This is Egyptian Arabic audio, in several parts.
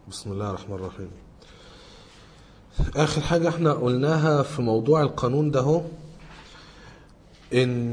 بسم الله الرحمن الرحيم اخر حاجة احنا قلناها في موضوع القانون ده هو ان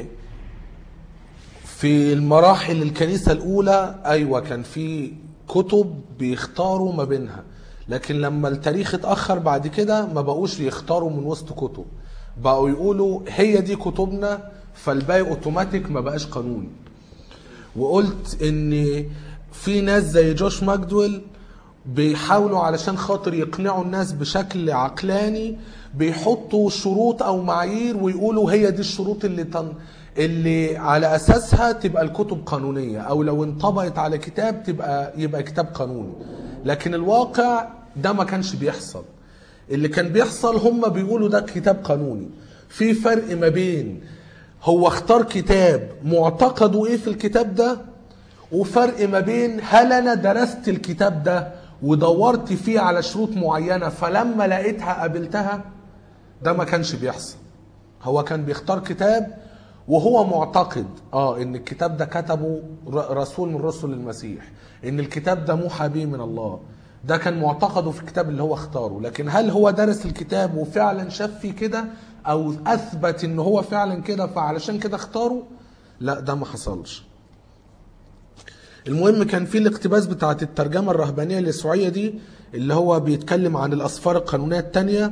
في المراحل الكنيسة الاولى ايوه كان في كتب بيختاروا ما بينها لكن لما التاريخ اتأخر بعد كده ما بقوش يختاروا من وسط كتب بقوا يقولوا هي دي كتبنا فالباقي اوتوماتيك ما بقاش قانوني وقلت ان في ناس زي جوش ماجدويل بيحاولوا علشان خاطر يقنعوا الناس بشكل عقلاني بيحطوا شروط او معايير ويقولوا هي دي الشروط اللي تن... اللي على اساسها تبقى الكتب قانونيه او لو انطبقت على كتاب تبقى يبقى كتاب قانوني لكن الواقع ده ما كانش بيحصل اللي كان بيحصل هم بيقولوا ده كتاب قانوني في فرق ما بين هو اختار كتاب معتقده ايه في الكتاب ده وفرق ما بين هل انا درست الكتاب ده ودورت فيه على شروط معينة فلما لقيتها قابلتها ده ما كانش بيحصل هو كان بيختار كتاب وهو معتقد اه ان الكتاب ده كتبه ر- رسول من رسل المسيح ان الكتاب ده موحى به من الله ده كان معتقده في الكتاب اللي هو اختاره لكن هل هو درس الكتاب وفعلا شاف فيه كده او اثبت ان هو فعلا كده فعلشان كده اختاره لا ده ما حصلش المهم كان في الاقتباس بتاعت الترجمة الرهبانية اليسوعية دي اللي هو بيتكلم عن الأسفار القانونية التانية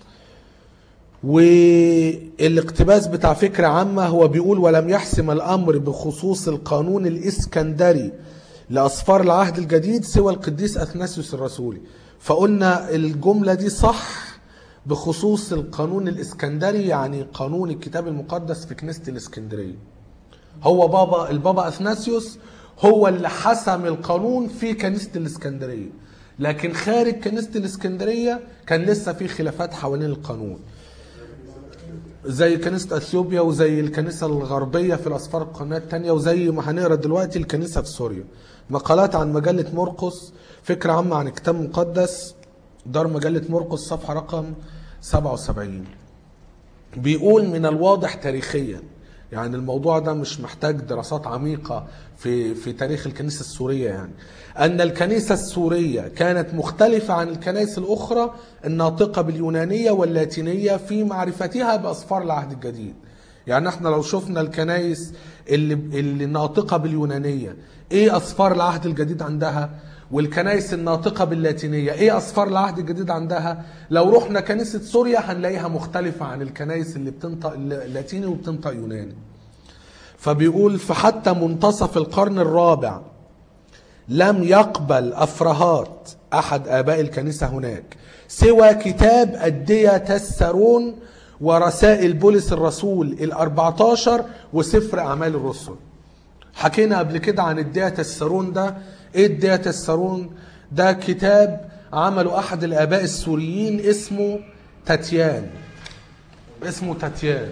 والاقتباس بتاع فكرة عامة هو بيقول ولم يحسم الأمر بخصوص القانون الإسكندري لأسفار العهد الجديد سوى القديس أثناسيوس الرسولي فقلنا الجملة دي صح بخصوص القانون الإسكندري يعني قانون الكتاب المقدس في كنيسة الإسكندرية هو بابا البابا اثناسيوس هو اللي حسم القانون في كنيسه الاسكندريه لكن خارج كنيسه الاسكندريه كان لسه في خلافات حوالين القانون زي كنيسه اثيوبيا وزي الكنيسه الغربيه في الاسفار القانونيه الثانيه وزي ما هنقرا دلوقتي الكنيسه في سوريا مقالات عن مجله مرقس فكره عامه عن الكتاب المقدس دار مجله مرقس صفحه رقم 77 بيقول من الواضح تاريخيا يعني الموضوع ده مش محتاج دراسات عميقة في في تاريخ الكنيسة السورية يعني أن الكنيسة السورية كانت مختلفة عن الكنائس الأخرى الناطقة باليونانية واللاتينية في معرفتها بأسفار العهد الجديد يعني احنا لو شفنا الكنائس اللي اللي ناطقة باليونانية ايه أسفار العهد الجديد عندها والكنائس الناطقة باللاتينية ايه أسفار العهد الجديد عندها لو رحنا كنيسة سوريا هنلاقيها مختلفة عن الكنائس اللي بتنطق لاتيني وبتنطق يوناني فبيقول فحتى منتصف القرن الرابع لم يقبل أفرهات أحد آباء الكنيسة هناك سوى كتاب الدية تسرون ورسائل بولس الرسول الأربعة عشر وسفر أعمال الرسل حكينا قبل كده عن الدية تسرون ده ايه الدية تسرون ده كتاب عمله أحد الآباء السوريين اسمه تاتيان اسمه تاتيان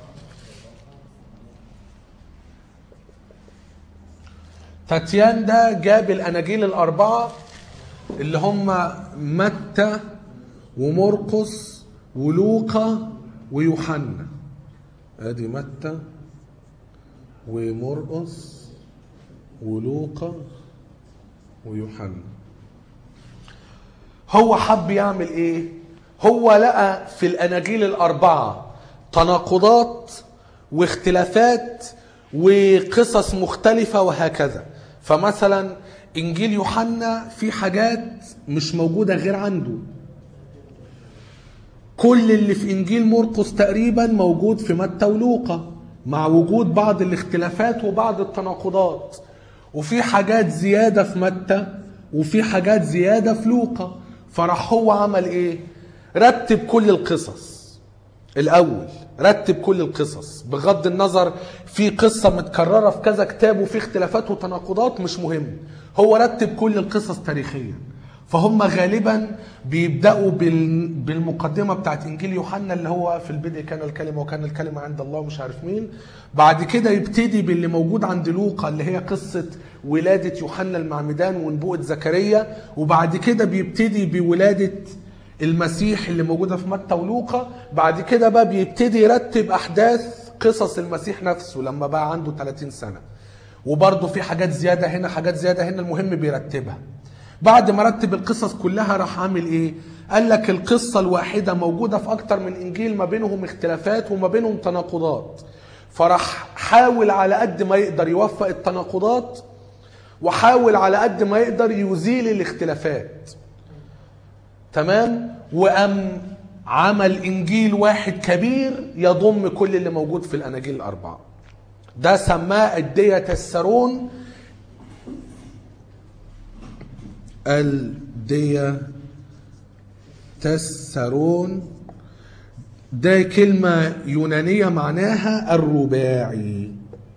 تاتيان ده جاب الاناجيل الاربعه اللي هم متى ومرقس ولوقا ويوحنا ادي متى ومرقس ولوقا ويوحنا هو حب يعمل ايه هو لقى في الاناجيل الاربعه تناقضات واختلافات وقصص مختلفة وهكذا فمثلا انجيل يوحنا في حاجات مش موجودة غير عنده كل اللي في انجيل مرقس تقريبا موجود في متى ولوقا مع وجود بعض الاختلافات وبعض التناقضات وفي حاجات زيادة في متى وفي حاجات زيادة في لوقا فراح هو عمل ايه رتب كل القصص الاول رتب كل القصص بغض النظر في قصة متكررة في كذا كتاب وفي اختلافات وتناقضات مش مهم هو رتب كل القصص تاريخيا فهم غالبا بيبدأوا بال- بالمقدمة بتاعت إنجيل يوحنا اللي هو في البدء كان الكلمة وكان الكلمة عند الله مش عارف مين بعد كده يبتدي باللي موجود عند لوقا اللي هي قصة ولادة يوحنا المعمدان ونبوءة زكريا وبعد كده بيبتدي بولادة المسيح اللي موجوده في متى ولوقا بعد كده بقى بيبتدي يرتب احداث قصص المسيح نفسه لما بقى عنده 30 سنه وبرضه في حاجات زياده هنا حاجات زياده هنا المهم بيرتبها بعد ما رتب القصص كلها راح عامل ايه قال لك القصة الواحدة موجودة في أكتر من إنجيل ما بينهم اختلافات وما بينهم تناقضات فراح حاول على قد ما يقدر يوفق التناقضات وحاول على قد ما يقدر يزيل الاختلافات تمام وأم عمل إنجيل واحد كبير يضم كل اللي موجود في الأناجيل الأربعة ده سماه الدية السرون الدية تسرون ده كلمة يونانية معناها الرباعي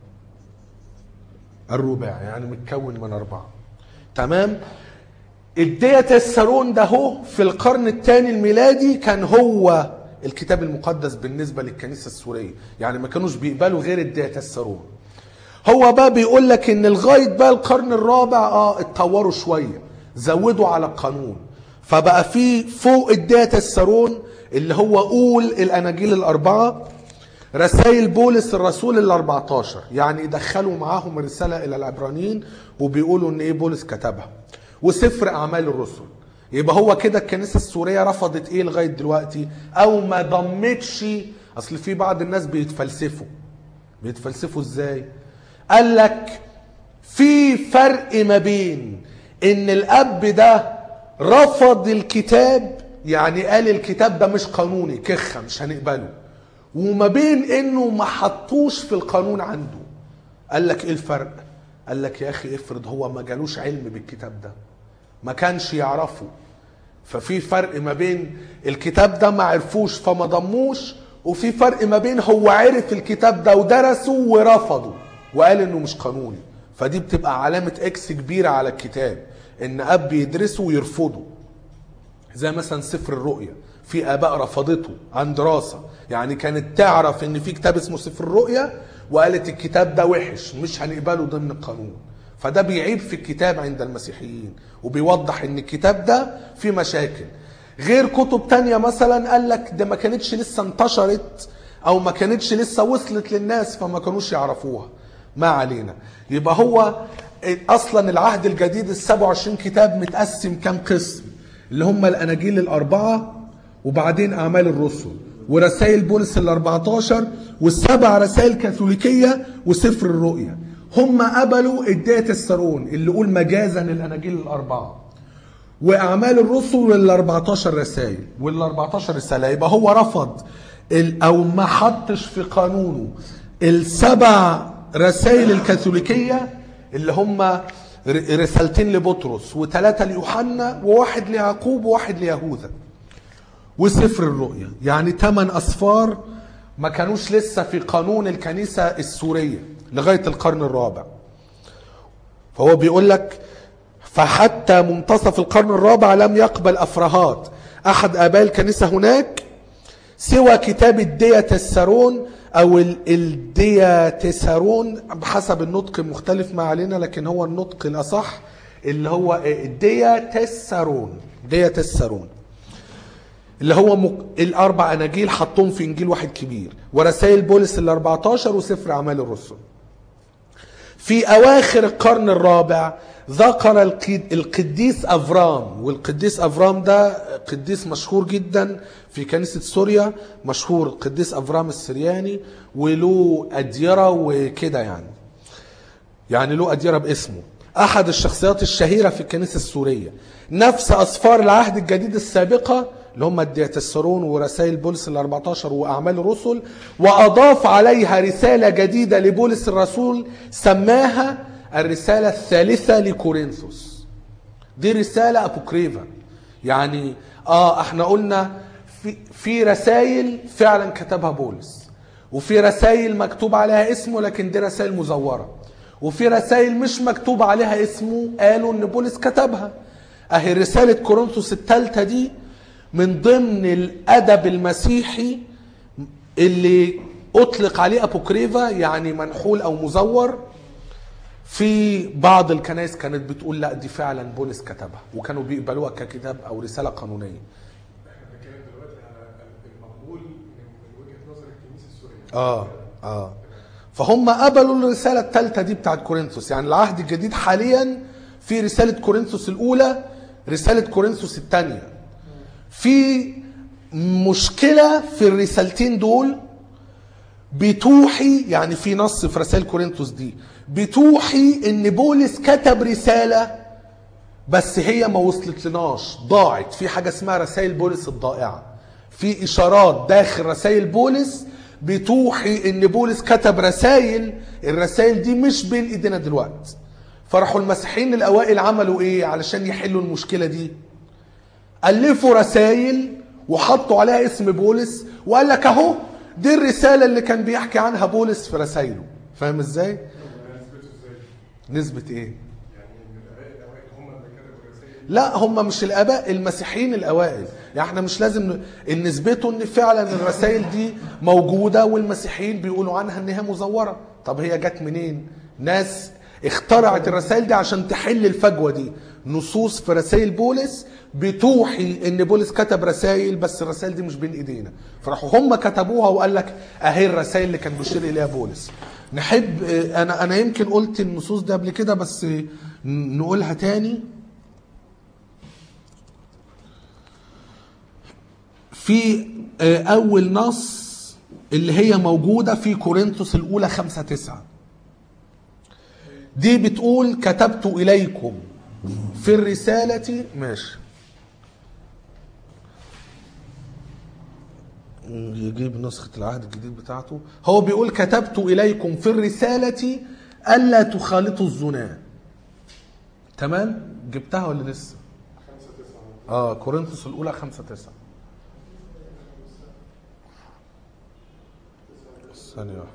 الرباعي يعني متكون من أربعة تمام الدية السرون ده هو في القرن الثاني الميلادي كان هو الكتاب المقدس بالنسبة للكنيسة السورية يعني ما كانوش بيقبلوا غير الدية السرون هو بقى بيقول لك ان لغاية بقى القرن الرابع اه اتطوروا شوية زودوا على القانون فبقى في فوق الدية السرون اللي هو قول الاناجيل الاربعة رسائل بولس الرسول ال 14 يعني دخلوا معاهم رسالة الى العبرانيين وبيقولوا ان ايه بولس كتبها وسفر اعمال الرسل يبقى هو كده الكنيسه السوريه رفضت ايه لغايه دلوقتي او ما ضمتش اصل في بعض الناس بيتفلسفوا بيتفلسفوا ازاي قال لك في فرق ما بين ان الاب ده رفض الكتاب يعني قال الكتاب ده مش قانوني كخه مش هنقبله وما بين انه ما حطوش في القانون عنده قال لك ايه الفرق قال لك يا اخي افرض هو ما جالوش علم بالكتاب ده ما كانش يعرفه ففي فرق ما بين الكتاب ده ما عرفوش فما ضموش وفي فرق ما بين هو عرف الكتاب ده ودرسه ورفضه وقال انه مش قانوني فدي بتبقى علامة اكس كبيرة على الكتاب ان اب يدرسه ويرفضه زي مثلا سفر الرؤيا في اباء رفضته عن دراسة يعني كانت تعرف ان في كتاب اسمه سفر الرؤيا وقالت الكتاب ده وحش مش هنقبله ضمن القانون فده بيعيب في الكتاب عند المسيحيين وبيوضح ان الكتاب ده فيه مشاكل غير كتب تانية مثلا قال لك ده ما كانتش لسه انتشرت او ما كانتش لسه وصلت للناس فما كانوش يعرفوها ما علينا يبقى هو اصلا العهد الجديد ال 27 كتاب متقسم كام قسم اللي هم الاناجيل الاربعه وبعدين اعمال الرسل ورسائل بولس ال 14 والسبع رسائل كاثوليكيه وسفر الرؤيا هم قبلوا الدية السرون اللي قول مجازا الاناجيل الاربعه واعمال الرسل وال 14 رسائل وال 14 رساله يبقى هو رفض ال- او ما حطش في قانونه السبع رسائل الكاثوليكيه اللي هم ر- رسالتين لبطرس وثلاثه ليوحنا وواحد ليعقوب وواحد ليهوذا وسفر الرؤيا يعني ثمان أسفار ما كانوش لسه في قانون الكنيسة السورية لغاية القرن الرابع فهو بيقول لك فحتى منتصف القرن الرابع لم يقبل أفراهات أحد آباء الكنيسة هناك سوى كتاب الدياتسرون أو ال- الدياتسرون بحسب النطق مختلف ما علينا لكن هو النطق الأصح اللي هو الدياتسرون دياتسرون اللي هو مك... الاربع اناجيل حطهم في انجيل واحد كبير ورسائل بولس ال 14 وسفر اعمال الرسل في اواخر القرن الرابع ذكر القد- القديس افرام والقديس افرام ده قديس مشهور جدا في كنيسه سوريا مشهور القديس افرام السرياني وله اديره وكده يعني يعني له أديرة باسمه أحد الشخصيات الشهيرة في الكنيسة السورية نفس أسفار العهد الجديد السابقة اللي هم الدياتسرون ورسائل بولس ال 14 وأعمال الرسل وأضاف عليها رسالة جديدة لبولس الرسول سماها الرسالة الثالثة لكورنثوس دي رسالة أبوكريفا يعني اه احنا قلنا في, في رسائل فعلا كتبها بولس وفي رسائل مكتوب عليها اسمه لكن دي رسائل مزورة وفي رسائل مش مكتوب عليها اسمه قالوا ان بولس كتبها اهي رسالة كورنثوس الثالثة دي من ضمن الادب المسيحي اللي اطلق عليه ابوكريفا يعني منحول او مزور في بعض الكنائس كانت بتقول لا دي فعلا بولس كتبها وكانوا بيقبلوها ككتاب او رساله قانونيه احنا بنتكلم دلوقتي على المقبول من من وجهه نظر الكنيسه السوريه اه اه فهم قبلوا الرساله الثالثه دي بتاعت كورنثوس يعني العهد الجديد حاليا في رساله كورنثوس الاولى رسالة كورنثوس الثانية في مشكلة في الرسالتين دول بتوحي يعني في نص في رسائل كورنثوس دي بتوحي ان بولس كتب رسالة بس هي ما وصلت لناش ضاعت في حاجة اسمها رسائل بولس الضائعة في اشارات داخل رسائل بولس بتوحي ان بولس كتب رسائل الرسائل دي مش بين ايدينا دلوقتي فراحوا المسيحيين الاوائل عملوا ايه علشان يحلوا المشكلة دي ألفوا رسائل وحطوا عليها اسم بولس وقال لك أهو دي الرسالة اللي كان بيحكي عنها بولس في رسائله فاهم ازاي؟ نسبته ازاي؟ نسبة ايه؟ يعني ان الاباء الاوائل هم اللي كتبوا الرسائل لا هم مش الاباء المسيحيين الاوائل يعني احنا مش لازم ن- نثبته ان فعلا الرسائل دي موجوده والمسيحيين بيقولوا عنها انها مزوره طب هي جت منين ناس اخترعت الرسائل دي عشان تحل الفجوه دي نصوص في رسائل بولس بتوحي ان بولس كتب رسائل بس الرسائل دي مش بين ايدينا فراحوا هم كتبوها وقال لك اهي الرسائل اللي كان بيشير اليها بولس نحب اه، انا انا يمكن قلت النصوص دي قبل كده بس اه، ن- نقولها تاني في آه، أول نص اللي هي موجودة في كورنثوس الأولى خمسة تسعة دي بتقول كتبت إليكم في الرسالة ماشي يجيب نسخة العهد الجديد بتاعته هو بيقول كتبت إليكم في الرسالة ألا تخالطوا الزنا تمام جبتها ولا لسه خمسة تسعة اه كورنثوس الأولى خمسة تسعة ثانية واحدة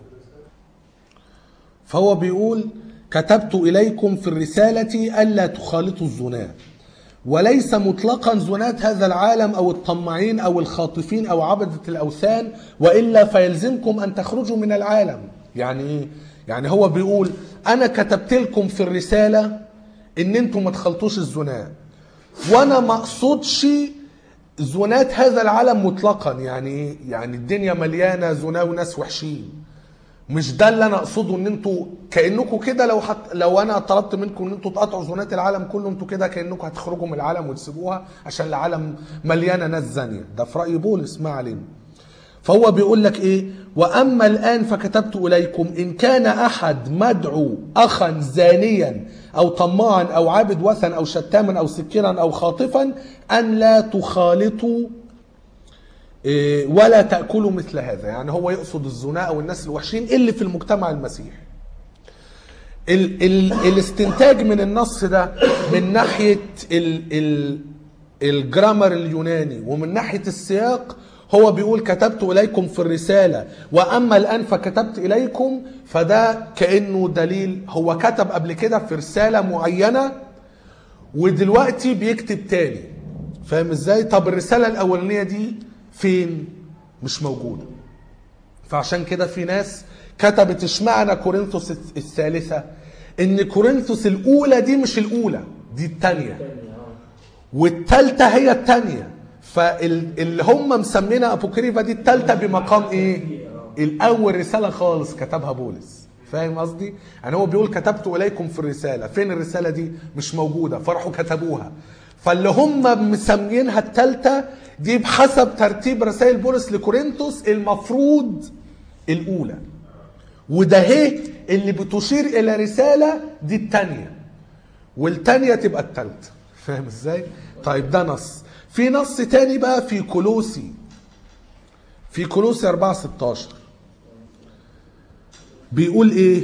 فهو بيقول كتبت إليكم في الرسالة ألا تخالطوا الزنا وليس مطلقا زنات هذا العالم أو الطماعين أو الخاطفين أو عبدة الأوثان وإلا فيلزمكم أن تخرجوا من العالم يعني إيه؟ يعني هو بيقول أنا كتبت لكم في الرسالة إن أنتم ما تخلطوش الزنا وأنا ما أقصدش زنات هذا العالم مطلقا يعني ايه؟ يعني الدنيا مليانه زنا وناس وحشين مش ده اللي انا اقصده ان انتوا كانكم كده لو حت لو انا طلبت منكم ان انتوا تقطعوا زنات العالم كله انتوا كده كانكم هتخرجوا من العالم وتسيبوها عشان العالم مليانه ناس زانيه ده في راي بولس ما علينا فهو بيقول لك ايه واما الان فكتبت اليكم ان كان احد مدعو اخا زانيا او طماعا او عابد وثن او شتاما او سكرا او خاطفا ان لا تخالطوا إيه، ولا تاكلوا مثل هذا يعني هو يقصد الزنا او الناس الوحشين اللي في المجتمع المسيحي ال ال الاستنتاج من النص ده من ناحيه ال ال الجرامر اليوناني ومن ناحيه السياق هو بيقول كتبت اليكم في الرساله واما الان فكتبت اليكم فده كانه دليل هو كتب قبل كده في رساله معينه ودلوقتي بيكتب تاني فاهم ازاي طب الرساله الاولانيه دي فين مش موجوده فعشان كده في ناس كتبت اشمعنى كورنثوس الثالثه ان كورنثوس الاولى دي مش الاولى دي الثانيه والثالثه هي الثانيه فاللي هم مسمينها ابوكريفا دي الثالثه بمقام ايه الاول رساله خالص كتبها بولس فاهم قصدي يعني هو بيقول كتبت اليكم في الرساله فين الرساله دي مش موجوده فراحوا كتبوها فاللي هم مسمينها الثالثه دي بحسب ترتيب رسائل بولس لكورنثوس المفروض الاولى وده هي اللي بتشير الى رساله دي الثانيه والتانية تبقى التالتة فاهم ازاي طيب ده نص في نص تاني بقى في كولوسي في كولوسي 4 16 بيقول ايه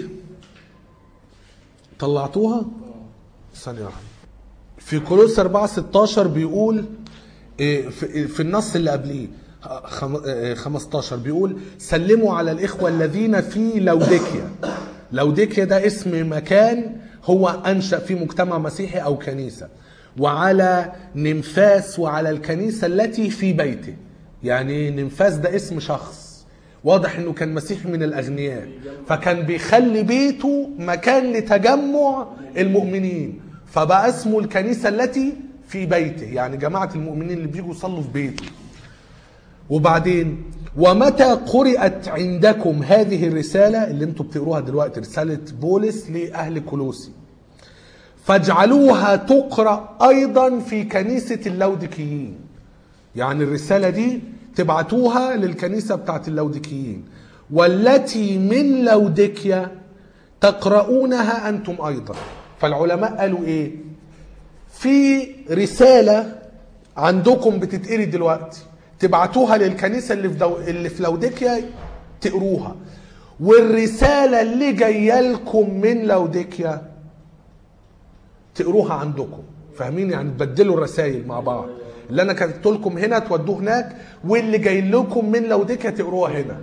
طلعتوها ثانية واحدة في كولوسي 4 16 بيقول إيه في في النص اللي قبليه خم- آه، 15 بيقول سلموا على الإخوة الذين في لوديكيا لوديكيا ده اسم مكان هو أنشأ فيه مجتمع مسيحي أو كنيسة وعلى نمفاس وعلى الكنيسة التي في بيته يعني نمفاس ده اسم شخص واضح انه كان مسيحي من الاغنياء فكان بيخلي بيته مكان لتجمع المؤمنين فبقى اسمه الكنيسه التي في بيته يعني جماعه المؤمنين اللي بيجوا يصلوا في بيته وبعدين ومتى قرأت عندكم هذه الرسالة اللي انتم بتقروها دلوقتي رسالة بولس لأهل كولوسي فاجعلوها تقرأ أيضا في كنيسة اللودكيين يعني الرسالة دي تبعتوها للكنيسة بتاعت اللودكيين والتي من لودكيا تقرؤونها أنتم أيضا فالعلماء قالوا إيه في رسالة عندكم بتتقري دلوقتي تبعتوها للكنيسة اللي في, دو... اللي في لودكيا تقروها والرسالة اللي جاية لكم من لودكيا تقروها عندكم فاهمين يعني تبدلوا الرسائل مع بعض اللي انا كتبت لكم هنا تودوه هناك واللي جاي لكم من لودكيا تقروها هنا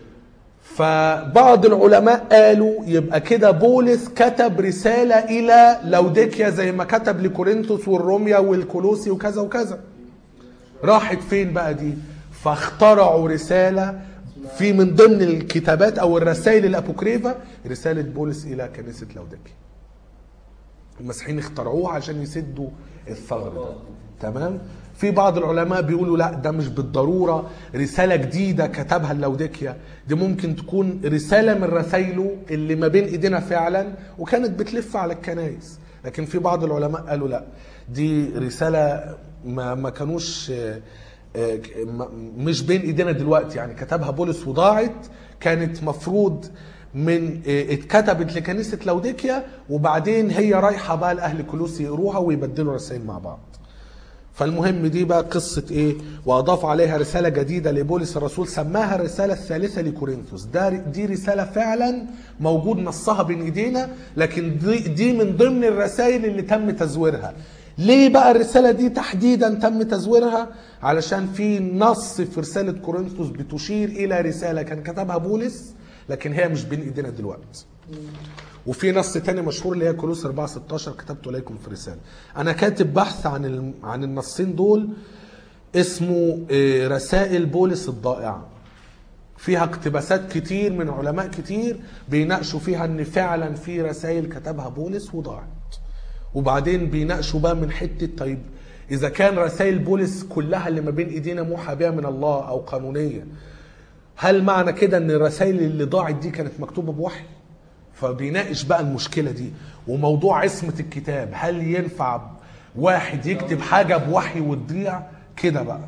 فبعض العلماء قالوا يبقى كده بولس كتب رسالة إلى لوديكيا زي ما كتب لكورنثوس والروميا والكولوسي وكذا وكذا راحت فين بقى دي فاخترعوا رسالة في من ضمن الكتابات أو الرسائل الأبوكريفة رسالة بولس إلى كنيسة لوديكيا المسيحيين اخترعوها عشان يسدوا الثغر ده تمام في بعض العلماء بيقولوا لا ده مش بالضروره رساله جديده كتبها اللوديكيا دي ممكن تكون رساله من رسائله اللي ما بين ايدينا فعلا وكانت بتلف على الكنائس لكن في بعض العلماء قالوا لا دي رساله ما ما كانوش آه، آه، ما- مش بين ايدينا دلوقتي يعني كتبها بولس وضاعت كانت مفروض من آه، اتكتبت لكنيسه لوديكيا وبعدين هي رايحه بقى لاهل كلوسي يقروها ويبدلوا رسائل مع بعض فالمهم دي بقى قصة ايه واضاف عليها رسالة جديدة لبولس الرسول سماها الرسالة الثالثة لكورنثوس ده دي رسالة فعلا موجود نصها بين ايدينا لكن دي, دي من ضمن الرسائل اللي تم تزويرها ليه بقى الرسالة دي تحديدا تم تزويرها علشان في نص في رسالة كورنثوس بتشير الى رسالة كان كتبها بولس لكن هي مش بين ايدينا دلوقتي وفي نص تاني مشهور اللي هي كولوس 4 16 كتبته اليكم في رساله انا كاتب بحث عن ال- عن النصين دول اسمه آه، رسائل بولس الضائعه فيها اقتباسات كتير من علماء كتير بيناقشوا فيها ان فعلا في رسائل كتبها بولس وضاعت وبعدين بيناقشوا بقى من حته طيب اذا كان رسائل بولس كلها اللي ما بين ايدينا موحى بها من الله او قانونيه هل معنى كده ان الرسائل اللي ضاعت دي كانت مكتوبه بوحي فبيناقش بقى المشكله دي وموضوع عصمه الكتاب هل ينفع واحد يكتب حاجه بوحي وتضيع كده بقى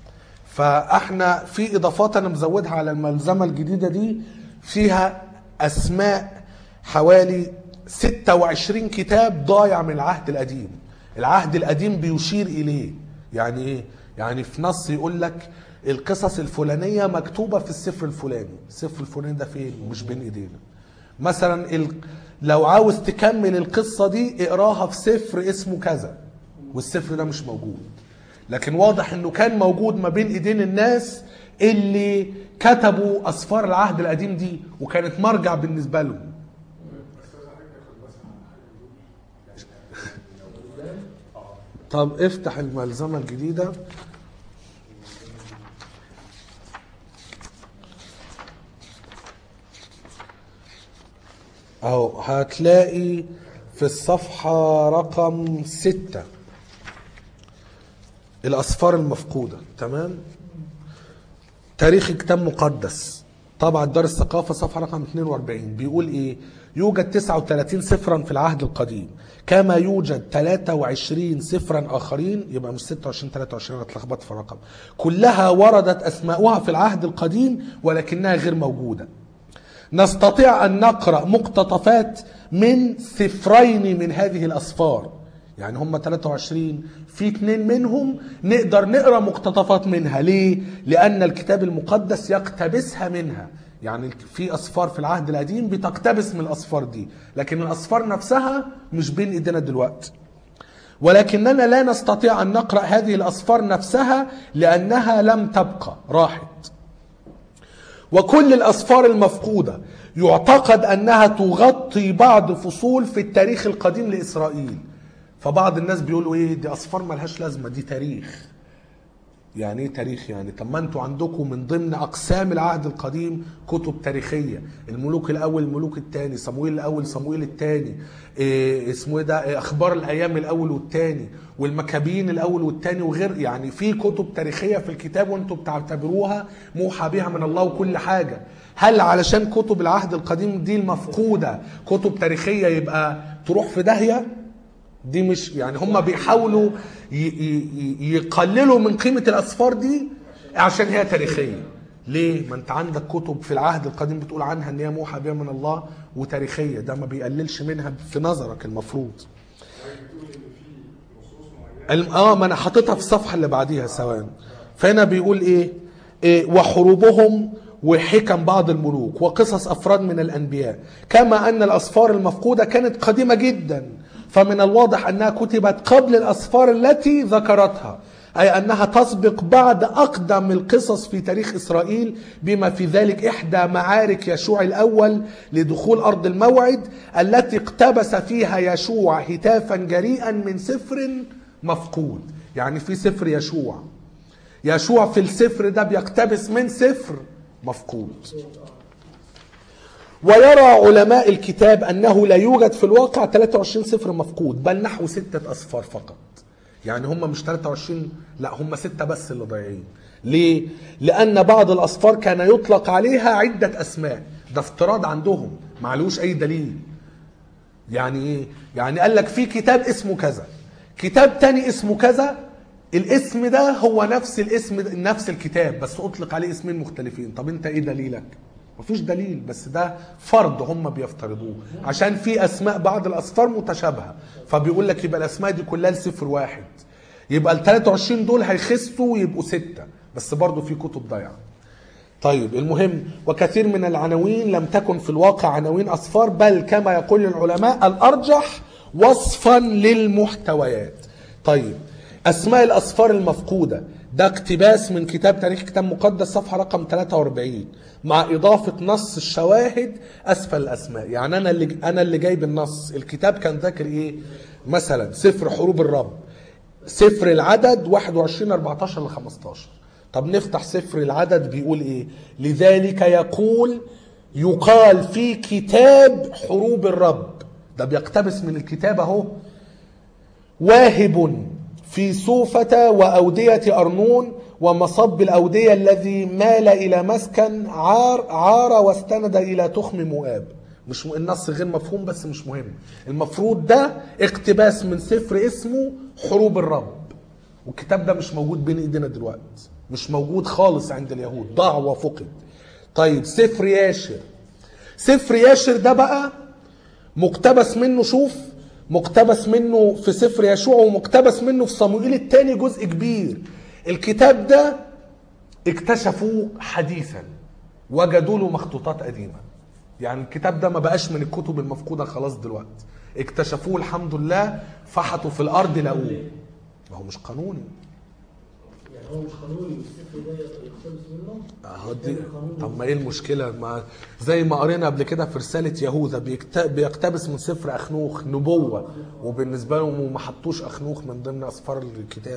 فاحنا في اضافات انا مزودها على الملزمه الجديده دي فيها اسماء حوالي 26 كتاب ضايع من العهد القديم العهد القديم بيشير اليه يعني ايه يعني في نص يقول لك القصص الفلانيه مكتوبه في السفر الفلاني السفر الفلاني ده فين مش بين ايدينا مثلا ال... لو عاوز تكمل القصه دي اقراها في سفر اسمه كذا والسفر ده مش موجود لكن واضح انه كان موجود ما بين ايدين الناس اللي كتبوا اسفار العهد القديم دي وكانت مرجع بالنسبه لهم طب افتح الملزمه الجديده اهو هتلاقي في الصفحة رقم ستة الأسفار المفقودة تمام تاريخ كتاب مقدس طبعا دار الثقافة صفحة رقم 42 بيقول ايه يوجد 39 سفرا في العهد القديم كما يوجد 23 سفرا آخرين يبقى مش 26 23 أنا اتلخبطت في الرقم كلها وردت أسماؤها في العهد القديم ولكنها غير موجودة نستطيع أن نقرأ مقتطفات من سفرين من هذه الأسفار يعني هم 23 في اثنين منهم نقدر نقرأ مقتطفات منها ليه؟ لأن الكتاب المقدس يقتبسها منها يعني في أسفار في العهد القديم بتقتبس من الأسفار دي لكن الأسفار نفسها مش بين إيدينا دلوقتي ولكننا لا نستطيع أن نقرأ هذه الأسفار نفسها لأنها لم تبقى راحت وكل الأسفار المفقودة يعتقد أنها تغطي بعض فصول في التاريخ القديم لإسرائيل فبعض الناس بيقولوا إيه دي أسفار ملهاش لازمة دي تاريخ يعني ايه تاريخ يعني طب ما انتوا عندكم من ضمن اقسام العهد القديم كتب تاريخيه الملوك الاول الملوك الثاني صمويل الاول صمويل الثاني إيه اسمه ايه ده إيه اخبار الايام الاول والثاني والمكابين الاول والثاني وغير يعني في كتب تاريخيه في الكتاب وانتوا بتعتبروها موحى بها من الله وكل حاجه هل علشان كتب العهد القديم دي المفقوده كتب تاريخيه يبقى تروح في داهيه دي مش يعني هم بيحاولوا ي- ي- ي- يقللوا من قيمة الأسفار دي عشان هي تاريخية ليه؟ ما انت عندك كتب في العهد القديم بتقول عنها ان هي موحى بها من الله وتاريخية ده ما بيقللش منها في نظرك المفروض الم- اه ما انا حاططها في الصفحه اللي بعديها ثواني فهنا بيقول ايه, إيه وحروبهم وحكم بعض الملوك وقصص افراد من الانبياء كما ان الاسفار المفقوده كانت قديمه جدا فمن الواضح انها كتبت قبل الاسفار التي ذكرتها اي انها تسبق بعد اقدم القصص في تاريخ اسرائيل بما في ذلك احدى معارك يشوع الاول لدخول ارض الموعد التي اقتبس فيها يشوع هتافا جريئا من سفر مفقود يعني في سفر يشوع يشوع في السفر ده بيقتبس من سفر مفقود ويرى علماء الكتاب أنه لا يوجد في الواقع 23 سفر مفقود بل نحو ستة أصفار فقط يعني هم مش 23 لا هم ستة بس اللي ضايعين ليه؟ لأن بعض الأصفار كان يطلق عليها عدة أسماء ده افتراض عندهم معلوش أي دليل يعني ايه يعني قال لك في كتاب اسمه كذا كتاب تاني اسمه كذا الاسم ده هو نفس الاسم نفس الكتاب بس اطلق عليه اسمين مختلفين طب انت ايه دليلك مفيش دليل بس ده فرض هم بيفترضوه عشان في اسماء بعض الاسفار متشابهه فبيقول لك يبقى الاسماء دي كلها لصفر واحد يبقى ال 23 دول هيخسوا ويبقوا سته بس برضه في كتب ضايعه طيب المهم وكثير من العناوين لم تكن في الواقع عناوين أصفار بل كما يقول العلماء الأرجح وصفا للمحتويات طيب أسماء الأصفار المفقودة ده اقتباس من كتاب تاريخ كتاب مقدس صفحة رقم 43 مع إضافة نص الشواهد أسفل الأسماء يعني أنا اللي أنا اللي جايب النص الكتاب كان ذاكر إيه مثلا سفر حروب الرب سفر العدد 21 14 ل 15 طب نفتح سفر العدد بيقول ايه لذلك يقول يقال في كتاب حروب الرب ده بيقتبس من الكتاب اهو واهب في صوفة وأودية أرنون ومصب الأودية الذي مال إلى مسكن عار عار واستند إلى تخم مؤاب مش م- النص غير مفهوم بس مش مهم المفروض ده اقتباس من سفر اسمه حروب الرب والكتاب ده مش موجود بين ايدينا دلوقتي مش موجود خالص عند اليهود ضاع وفقد طيب سفر ياشر سفر ياشر ده بقى مقتبس منه شوف مقتبس منه في سفر يشوع ومقتبس منه في صموئيل الثاني جزء كبير الكتاب ده اكتشفوه حديثا وجدوا له مخطوطات قديمه يعني الكتاب ده ما بقاش من الكتب المفقوده خلاص دلوقتي اكتشفوه الحمد لله فحطوا في الارض لقوه ما هو مش قانوني يعني هو مش قانوني السفر ده يقتبس منه اهو دي طب ما ايه المشكله ما زي ما قرينا قبل كده في رساله يهوذا بيكت- بيقتبس من سفر اخنوخ نبوه وبالنسبه لهم ما حطوش اخنوخ من ضمن اسفار الكتاب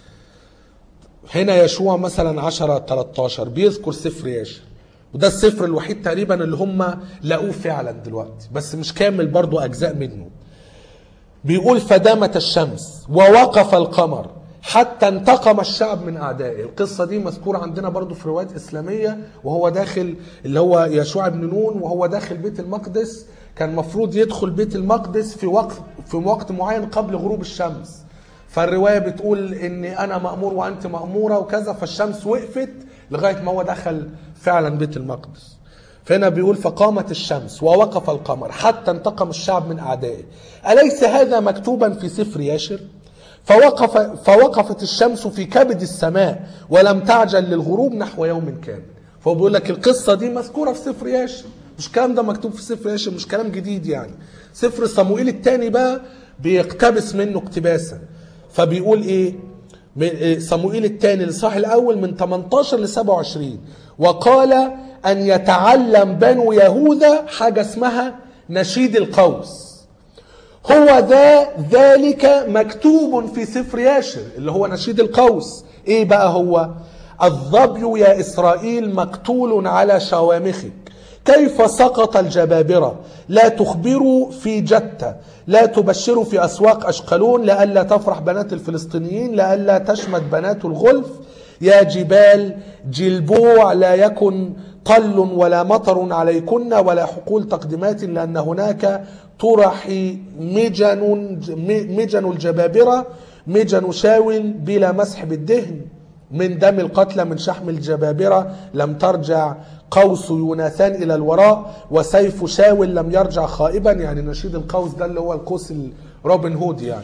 هنا يشوع مثلا 10 13 بيذكر سفر ياشر وده السفر الوحيد تقريبا اللي هم لقوه فعلا دلوقتي بس مش كامل برضو اجزاء منه بيقول فدامت الشمس ووقف القمر حتى انتقم الشعب من اعدائه القصه دي مذكوره عندنا برضو في روايات اسلاميه وهو داخل اللي هو يشوع بن نون وهو داخل بيت المقدس كان مفروض يدخل بيت المقدس في وقت في وقت معين قبل غروب الشمس فالروايه بتقول ان انا مامور وانت ماموره وكذا فالشمس وقفت لغايه ما هو دخل فعلا بيت المقدس فهنا بيقول فقامت الشمس ووقف القمر حتى انتقم الشعب من اعدائه اليس هذا مكتوبا في سفر ياشر فوقف فوقفت الشمس في كبد السماء ولم تعجل للغروب نحو يوم كامل فهو بيقول لك القصه دي مذكوره في سفر ياشر مش الكلام ده مكتوب في سفر ياشر مش كلام جديد يعني سفر صموئيل الثاني بقى بيقتبس منه اقتباسا فبيقول ايه من إيه؟ صموئيل الثاني الاصحاح الاول من 18 ل 27 وقال ان يتعلم بنو يهوذا حاجه اسمها نشيد القوس هو ذا ذلك مكتوب في سفر ياشر اللي هو نشيد القوس ايه بقى هو الظبي يا اسرائيل مقتول على شوامخك كيف سقط الجبابرة لا تخبروا في جتة لا تبشروا في أسواق أشقلون لئلا تفرح بنات الفلسطينيين لئلا تشمت بنات الغلف يا جبال جلبوع لا يكن طل ولا مطر عليكن ولا حقول تقدمات لأن هناك طرحي مجن مجن الجبابرة مجن شاول بلا مسح بالدهن من دم القتلى من شحم الجبابرة لم ترجع قوس يوناثان إلى الوراء وسيف شاول لم يرجع خائبا يعني نشيد القوس ده اللي هو القوس روبن هود يعني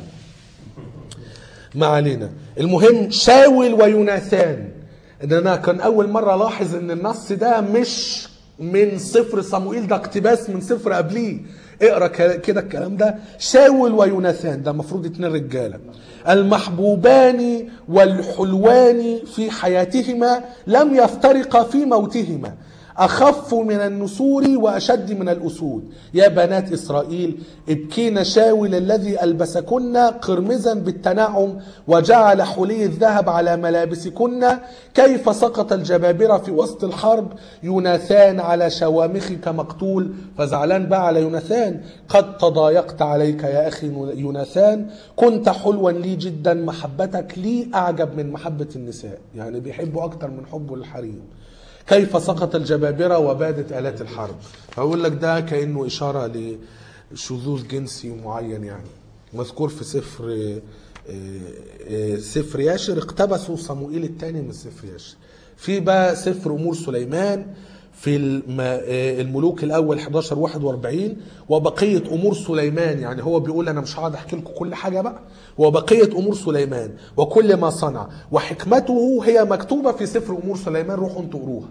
ما علينا المهم شاول ويوناثان ان انا كان اول مره الاحظ ان النص ده مش من سفر صموئيل ده اقتباس من سفر قبليه اقرا ك- كده الكلام ده شاول ويوناثان ده المفروض اتنين رجاله المحبوبان والحلوان في حياتهما لم يفترقا في موتهما أخف من النسور وأشد من الأسود يا بنات إسرائيل ابكين شاول الذي ألبسكن قرمزا بالتنعم وجعل حلي الذهب على ملابسكن كيف سقط الجبابرة في وسط الحرب يوناثان على شوامخك مقتول فزعلان بقى على يوناثان قد تضايقت عليك يا أخي يوناثان كنت حلوا لي جدا محبتك لي أعجب من محبة النساء يعني بيحبوا أكتر من حبه للحريم كيف سقط الجبابرة وبادت آلات الحرب فأقول لك ده كأنه إشارة لشذوذ جنسي معين يعني مذكور في سفر آه، آه، سفر ياشر اقتبسوا صموئيل الثاني من سفر ياشر في بقى سفر أمور سليمان في الم- آه، الملوك الأول 11 41 وبقية أمور سليمان يعني هو بيقول أنا مش هقعد أحكي لكم كل حاجة بقى وبقية أمور سليمان وكل ما صنع وحكمته هي مكتوبة في سفر أمور سليمان روحوا انتوا قروها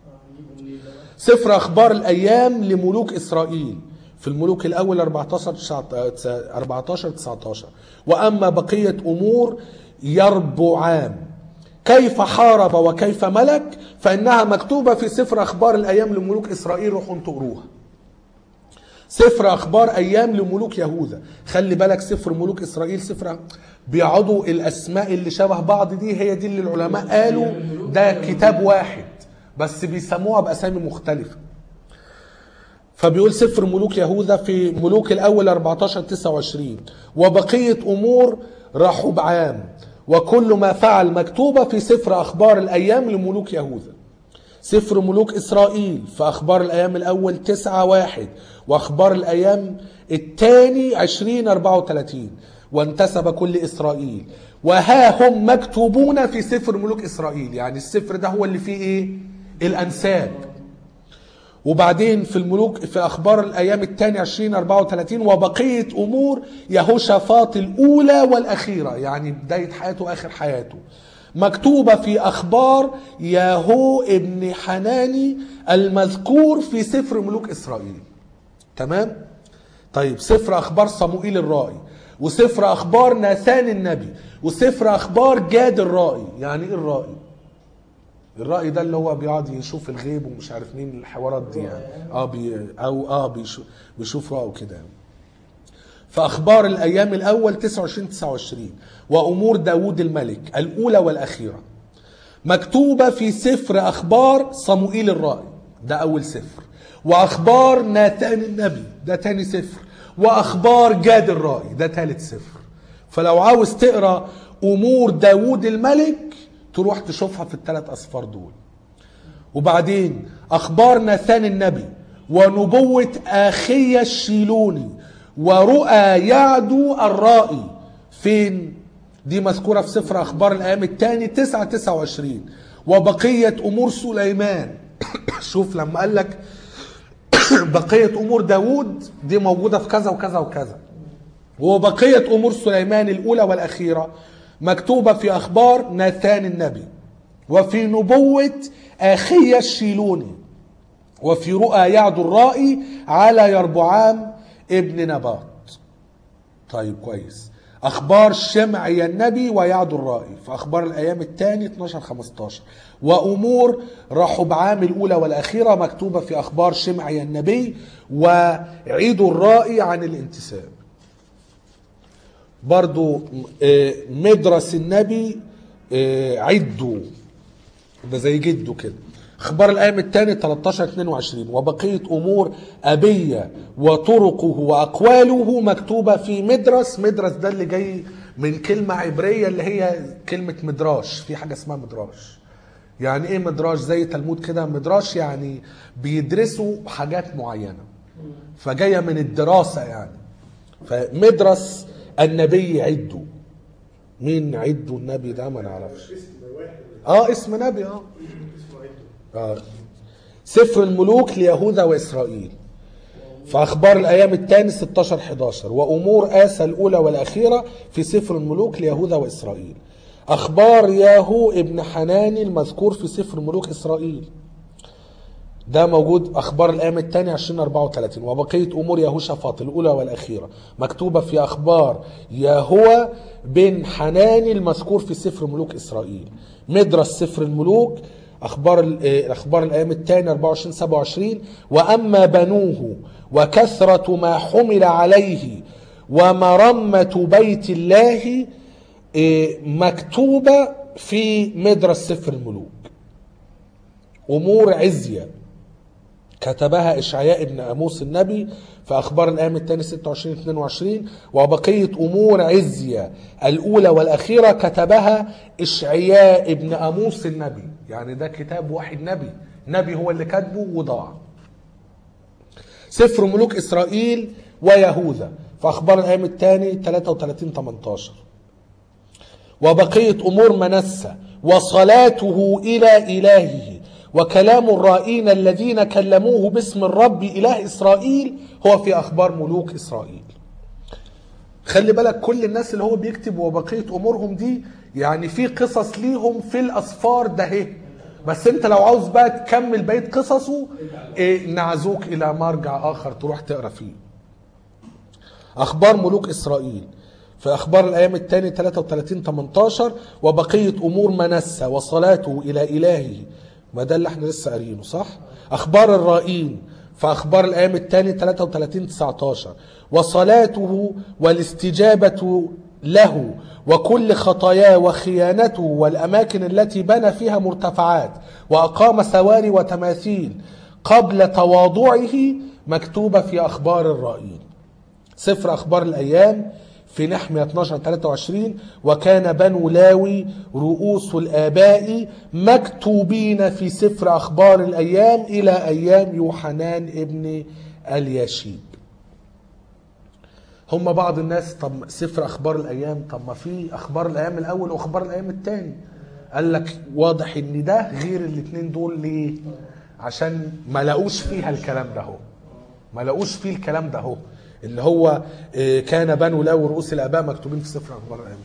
سفر اخبار الايام لملوك اسرائيل في الملوك الاول 14 19 14 19 واما بقيه امور يربعام كيف حارب وكيف ملك فانها مكتوبه في سفر اخبار الايام لملوك اسرائيل روحوا انتوا قروها سفر اخبار ايام لملوك يهوذا خلي بالك سفر ملوك اسرائيل سفر بيقعدوا الاسماء اللي شبه بعض دي هي دي اللي العلماء قالوا ده كتاب واحد بس بيسموها باسامي مختلفه فبيقول سفر ملوك يهوذا في ملوك الاول 14 29 وبقيه امور رحبعام وكل ما فعل مكتوبه في سفر اخبار الايام لملوك يهوذا سفر ملوك إسرائيل في أخبار الأيام الأول تسعة واحد وأخبار الأيام الثاني عشرين أربعة وثلاثين وانتسب كل إسرائيل وها هم مكتوبون في سفر ملوك إسرائيل يعني السفر ده هو اللي فيه إيه الأنساب وبعدين في الملوك في اخبار الايام الثاني 20 34 وبقيه امور يهوشافاط الاولى والاخيره يعني بدايه حياته واخر حياته مكتوبه في اخبار ياهو ابن حناني المذكور في سفر ملوك اسرائيل تمام طيب سفر اخبار صموئيل الرائي وسفر اخبار ناثان النبي وسفر اخبار جاد الرائي يعني ايه الرائي الرأي ده اللي هو بيقعد يشوف الغيب ومش عارف مين الحوارات دي يعني اه بي او اه بيشوف بيشوف رأي وكده يعني. فأخبار الأيام الأول 29 29 وأمور داوود الملك الأولى والأخيرة مكتوبة في سفر أخبار صموئيل الرائي ده أول سفر وأخبار ناتان النبي ده تاني سفر وأخبار جاد الرائي ده تالت سفر فلو عاوز تقرأ أمور داوود الملك تروح تشوفها في الثلاث أسفار دول وبعدين أخبار ناثان النبي ونبوة آخية الشيلوني ورؤى يعدو الرائي فين دي مذكورة في سفر أخبار الأيام الثاني 9 29 وبقية أمور سليمان شوف لما قال لك بقية أمور داوود دي موجودة في كذا وكذا وكذا وبقية أمور سليمان الأولى والأخيرة مكتوبة في أخبار ناثان النبي وفي نبوة آخية الشيلوني وفي رؤى يعد الرائي على يربعام ابن نبات طيب كويس أخبار شمعي النبي ويعد الرائي في أخبار الأيام الثاني 12 15 وأمور رحبعام الأولى والأخيرة مكتوبة في أخبار شمعي النبي وعيد الرائي عن الانتساب برضو آه، مدرس النبي آه، عدوا ده زي جده كده اخبار الايام الثاني 13 22 وبقيه امور ابيه وطرقه واقواله مكتوبه في مدرس مدرس ده اللي جاي من كلمه عبريه اللي هي كلمه مدراش في حاجه اسمها مدراش يعني ايه مدراش زي تلمود كده مدراش يعني بيدرسوا حاجات معينه فجايه من الدراسه يعني فمدرس النبي عدوا مين عدوا النبي ده ما نعرفش اسم واحد اه اسم نبي اه اسمه عدو آه. سفر الملوك ليهوذا وإسرائيل في أخبار الأيام الثاني 16 11 وأمور آسى الأولى والأخيرة في سفر الملوك ليهوذا وإسرائيل أخبار ياهو ابن حناني المذكور في سفر ملوك إسرائيل ده موجود أخبار الأيام الثاني 20 34 وبقية أمور يهوشافاط الأولى والأخيرة مكتوبة في أخبار ياهو بن حناني المذكور في سفر ملوك إسرائيل مدرس سفر الملوك أخبار ال- آه، أخبار الأيام الثاني 24 27 وأما بنوه وكثرة ما حمل عليه ومرمة بيت الله آه، مكتوبة في مدرس سفر الملوك أمور عزية كتبها إشعياء ابن أموس النبي في أخبار الأيام الثاني 26 22 وبقية أمور عزية الأولى والأخيرة كتبها إشعياء ابن أموس النبي يعني ده كتاب واحد نبي نبي هو اللي كاتبه وضاع سفر ملوك إسرائيل ويهوذا في أخبار الأيام الثاني 33 18 وبقية أمور منسى وصلاته إلى إلهه وكلام الرائين الذين كلموه باسم الرب إله إسرائيل هو في أخبار ملوك إسرائيل خلي بالك كل الناس اللي هو بيكتب وبقية أمورهم دي يعني في قصص ليهم في الأسفار ده هي بس انت لو عاوز بقى تكمل بقية قصصه إيه نعزوك إلى مرجع آخر تروح تقرأ فيه أخبار ملوك إسرائيل في أخبار الأيام الثاني 33 18 وبقية أمور منسى وصلاته إلى إلهه ما ده اللي احنا لسه قارينه صح؟ أخبار الرائين في أخبار الأيام الثاني 33 19 وصلاته والاستجابة له وكل خطاياه وخيانته والأماكن التي بنى فيها مرتفعات وأقام سواري وتماثيل قبل تواضعه مكتوبة في أخبار الرائين سفر أخبار الأيام في نحمية 12 23 وكان بنو لاوي رؤوس الآباء مكتوبين في سفر أخبار الأيام إلى أيام يوحنان ابن الياشيب هم بعض الناس طب سفر أخبار الأيام طب ما في أخبار الأيام الأول وأخبار الأيام الثاني قال لك واضح إن ده غير الاثنين دول ليه عشان ما لقوش فيها الكلام ده هو ما لقوش فيه الكلام ده هو اللي هو آه، كان بنو لاوي رؤوس الاباء مكتوبين في سفر اخبار الايام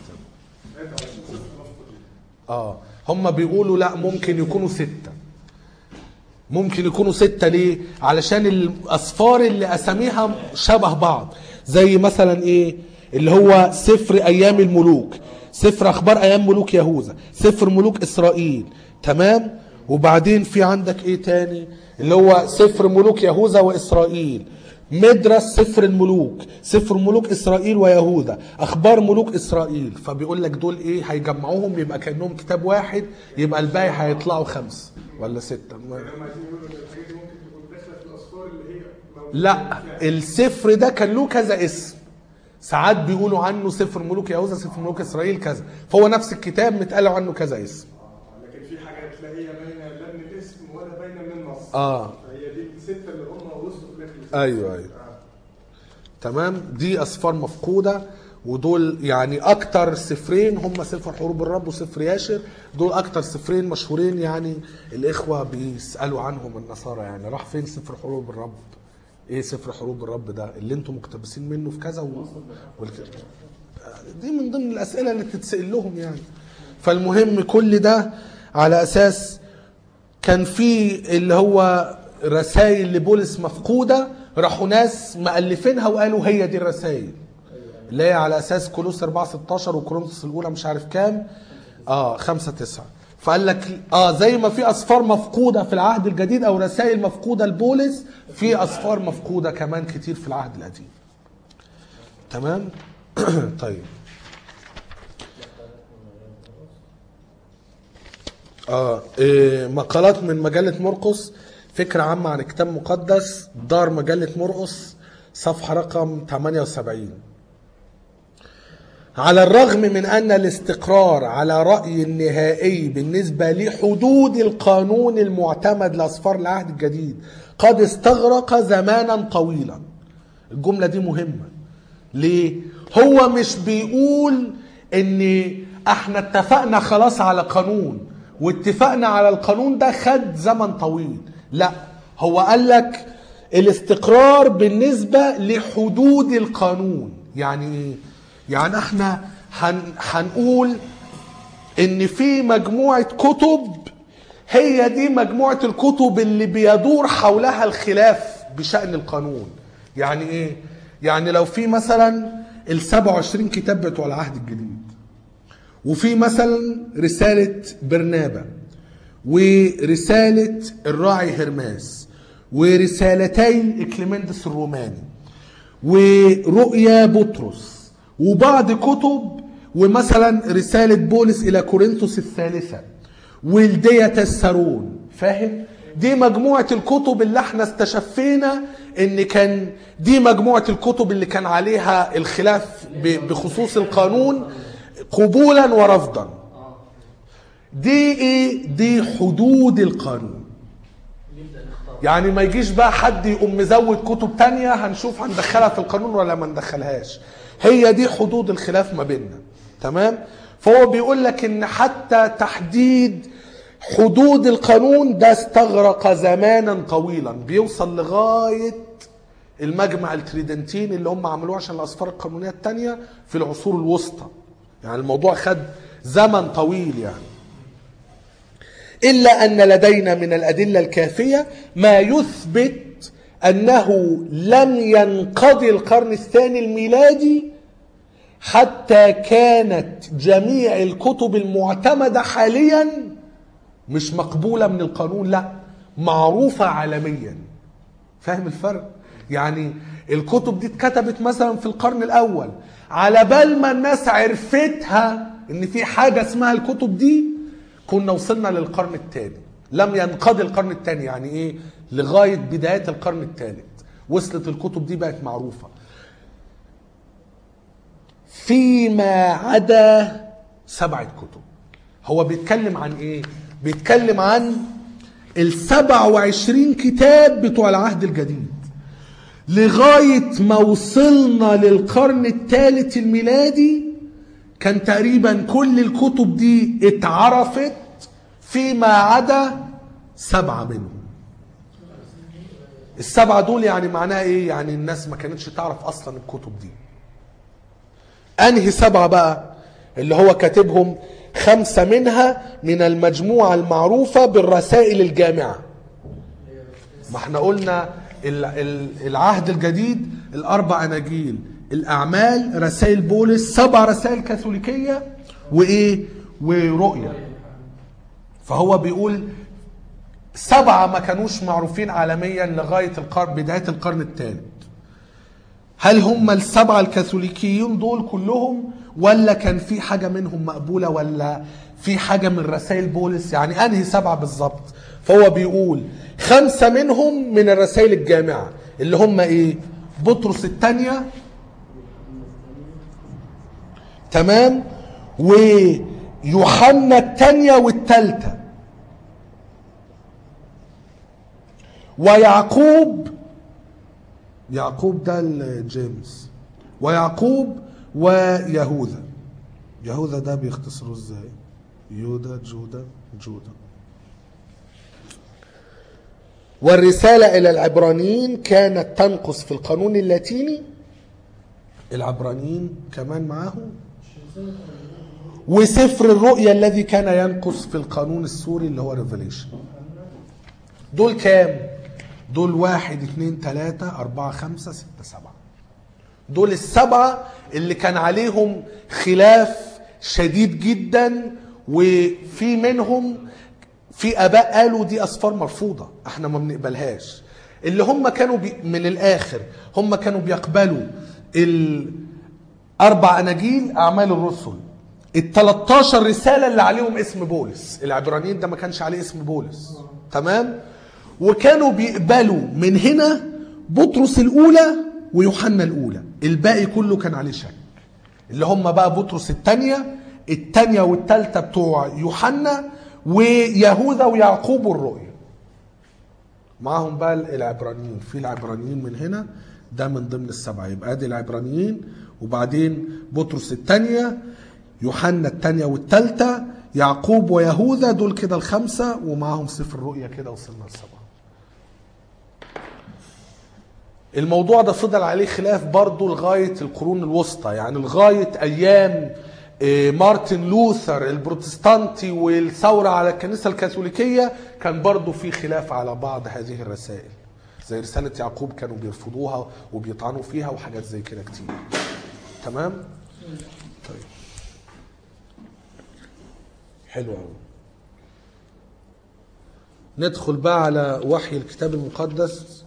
اه هم بيقولوا لا ممكن يكونوا ستة ممكن يكونوا ستة ليه علشان الأسفار اللي أساميها شبه بعض زي مثلا إيه اللي هو سفر أيام الملوك سفر أخبار أيام ملوك يهوذا سفر ملوك إسرائيل تمام وبعدين في عندك إيه تاني اللي هو سفر ملوك يهوذا وإسرائيل مدرس سفر الملوك سفر ملوك اسرائيل ويهوذا اخبار ملوك اسرائيل فبيقول لك دول ايه هيجمعوهم يبقى كانهم كتاب واحد يبقى الباقي هيطلعوا خمس ولا سته هم عايزين يقولوا ان الحاجات دي ممكن تكون داخله في الاسفار اللي هي موجودة لا فيها. السفر ده كان له كذا اسم ساعات بيقولوا عنه سفر ملوك يهوذا سفر ملوك اسرائيل كذا فهو نفس الكتاب متقال عنه كذا اسم لكن في حاجات لا هي باينه لا من الاسم ولا باينه من النص اه فهي دي السته اللي هم وصلوا في الاخر أيوة، أيوة. آه. تمام دي اسفار مفقوده ودول يعني اكتر سفرين هم سفر حروب الرب وسفر ياشر دول اكتر سفرين مشهورين يعني الاخوه بيسالوا عنهم النصارى يعني راح فين سفر حروب الرب ايه سفر حروب الرب ده اللي انتم مقتبسين منه في كذا و... والك... دي من ضمن الاسئله اللي تتسال لهم يعني فالمهم كل ده على اساس كان في اللي هو رسائل لبولس مفقوده راحوا ناس مؤلفينها وقالوا هي دي الرسائل اللي هي على اساس كولوس 4 16 وكورنثوس الاولى مش عارف كام اه 5 9 فقال لك اه زي ما في اسفار مفقوده في العهد الجديد او رسائل مفقوده لبولس في اسفار مفقوده كمان كتير في العهد القديم تمام طيب اه إيه مقالات من مجلة مرقس فكرة عامة عن كتاب مقدس دار مجلة مرقس صفحة رقم 78 على الرغم من أن الاستقرار على رأي النهائي بالنسبة لحدود القانون المعتمد لأسفار العهد الجديد قد استغرق زمانا طويلا الجملة دي مهمة ليه؟ هو مش بيقول ان احنا اتفقنا خلاص على قانون واتفقنا على القانون ده خد زمن طويل لا هو قال لك الاستقرار بالنسبة لحدود القانون يعني ايه؟ يعني احنا هن هنقول ان في مجموعة كتب هي دي مجموعة الكتب اللي بيدور حولها الخلاف بشأن القانون يعني ايه يعني لو في مثلا ال 27 كتاب بتوع العهد الجديد وفي مثلا رسالة برنابا ورسالة الراعي هرماس ورسالتي إكليمندس الروماني ورؤيا بطرس وبعض كتب ومثلا رسالة بولس إلى كورنثوس الثالثة والدية السارون فاهم؟ دي مجموعة الكتب اللي احنا استشفينا ان كان دي مجموعة الكتب اللي كان عليها الخلاف ب- بخصوص القانون قبولا ورفضا دي ايه دي حدود القانون نبدا نختار يعني ما يجيش بقى حد يقوم مزود كتب تانية هنشوف هندخلها في القانون ولا ما ندخلهاش هي دي حدود الخلاف ما بيننا تمام فهو بيقول لك ان حتى تحديد حدود القانون ده استغرق زمانا طويلا بيوصل لغاية المجمع التريدنتين اللي هم عملوه عشان الأسفار القانونية التانية في العصور الوسطى يعني الموضوع خد زمن طويل يعني إلا أن لدينا من الأدلة الكافية ما يثبت أنه لم ينقضي القرن الثاني الميلادي حتى كانت جميع الكتب المعتمدة حاليا مش مقبولة من القانون لا معروفة عالميا فاهم الفرق يعني الكتب دي اتكتبت مثلا في القرن الأول على بال ما الناس عرفتها ان في حاجة اسمها الكتب دي كنا وصلنا للقرن الثاني لم ينقضي القرن الثاني يعني ايه لغاية بداية القرن الثالث وصلت الكتب دي بقت معروفة فيما عدا سبعة كتب هو بيتكلم عن ايه بيتكلم عن السبع وعشرين كتاب بتوع العهد الجديد لغاية ما وصلنا للقرن الثالث الميلادي كان تقريبا كل الكتب دي اتعرفت فيما عدا سبعة منهم السبعة دول يعني معناها ايه يعني الناس ما كانتش تعرف اصلا الكتب دي انهي سبعة بقى اللي هو كاتبهم خمسة منها من المجموعة المعروفة بالرسائل الجامعة ما احنا قلنا ال- ال- العهد الجديد الاربع اناجيل الاعمال رسائل بولس سبع رسائل كاثوليكيه وايه ورؤيا فهو بيقول سبعه ما كانوش معروفين عالميا لغايه القرن بدايه القرن الثالث هل هم السبعه الكاثوليكيين دول كلهم ولا كان في حاجه منهم مقبوله ولا في حاجه من رسائل بولس يعني انهي سبعه بالظبط فهو بيقول خمسه منهم من الرسائل الجامعه اللي هم ايه بطرس الثانيه تمام ويوحنا الثانيه والثالثه ويعقوب يعقوب ده جيمس ويعقوب ويهوذا يهوذا ده بيختصروه ازاي يودا جودا جودا والرسالة إلى العبرانيين كانت تنقص في القانون اللاتيني العبرانيين كمان معاهم وسفر الرؤيا الذي كان ينقص في القانون السوري اللي هو ريفيليشن دول كام؟ دول واحد اتنين تلاتة أربعة خمسة ستة سبعة دول السبعة اللي كان عليهم خلاف شديد جدا وفي منهم في اباء قالوا دي اسفار مرفوضه احنا ما بنقبلهاش اللي هم كانوا بي من الاخر هم كانوا بيقبلوا الاربع اناجيل اعمال الرسل ال 13 رساله اللي عليهم اسم بولس العبرانيين ده ما كانش عليه اسم بولس تمام وكانوا بيقبلوا من هنا بطرس الاولى ويوحنا الاولى الباقي كله كان عليه شك اللي هم بقى بطرس الثانيه الثانيه والثالثه بتوع يوحنا ويهوذا ويعقوب والرؤيا معاهم بقى العبرانيين في العبرانيين من هنا ده من ضمن السبعه يبقى ادي العبرانيين وبعدين بطرس الثانيه يوحنا الثانيه والثالثه يعقوب ويهوذا دول كده الخمسه ومعاهم سفر الرؤيا كده وصلنا لسبعه الموضوع ده فضل عليه خلاف برضه لغايه القرون الوسطى يعني لغايه ايام آه، مارتن لوثر البروتستانتي والثوره على الكنيسه الكاثوليكيه كان برضه في خلاف على بعض هذه الرسائل زي رساله يعقوب كانوا بيرفضوها وبيطعنوا فيها وحاجات زي كده كتير تمام طيب حلو قوي ندخل بقى على وحي الكتاب المقدس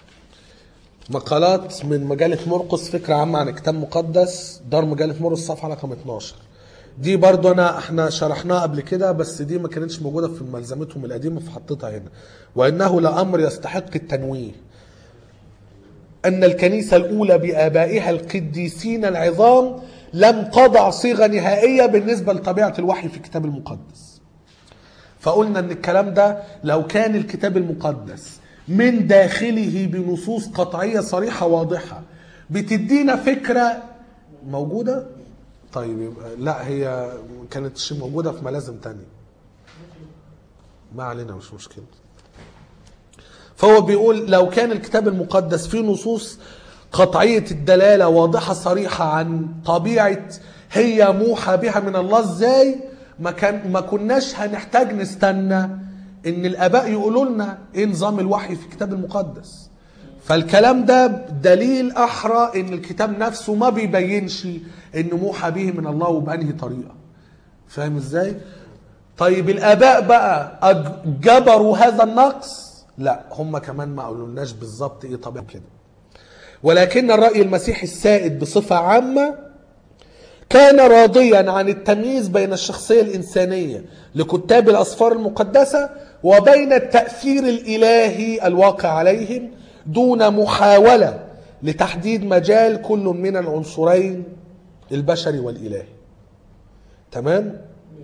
مقالات من مجلة مرقس فكرة عامة عن كتاب مقدس دار مجلة مرقس صفحة رقم 12 دي برضو انا احنا شرحناها قبل كده بس دي ما كانتش موجودة في ملزمتهم القديمة فحطيتها هنا وانه لامر يستحق التنويه ان الكنيسة الاولى بابائها القديسين العظام لم تضع صيغة نهائية بالنسبة لطبيعة الوحي في الكتاب المقدس فقلنا ان الكلام ده لو كان الكتاب المقدس من داخله بنصوص قطعية صريحة واضحة بتدينا فكرة موجودة طيب يبقى لا هي كانت شيء موجودة في ملازم تانية ما علينا مش مشكلة فهو بيقول لو كان الكتاب المقدس فيه نصوص قطعية الدلالة واضحة صريحة عن طبيعة هي موحى بها من الله ازاي ما كان ما كناش هنحتاج نستنى ان الاباء يقولوا لنا ايه نظام الوحي في الكتاب المقدس فالكلام ده دليل احرى ان الكتاب نفسه ما بيبينش انه موحى به من الله وبانهي طريقه فاهم ازاي طيب الاباء بقى أج- جبروا هذا النقص لا هم كمان ما قالولناش بالظبط ايه طبيعه كده ولكن الراي المسيحي السائد بصفه عامه كان راضيا عن التمييز بين الشخصية الإنسانية لكتاب الأسفار المقدسة وبين التأثير الإلهي الواقع عليهم دون محاولة لتحديد مجال كل من العنصرين البشري والإلهي تمام؟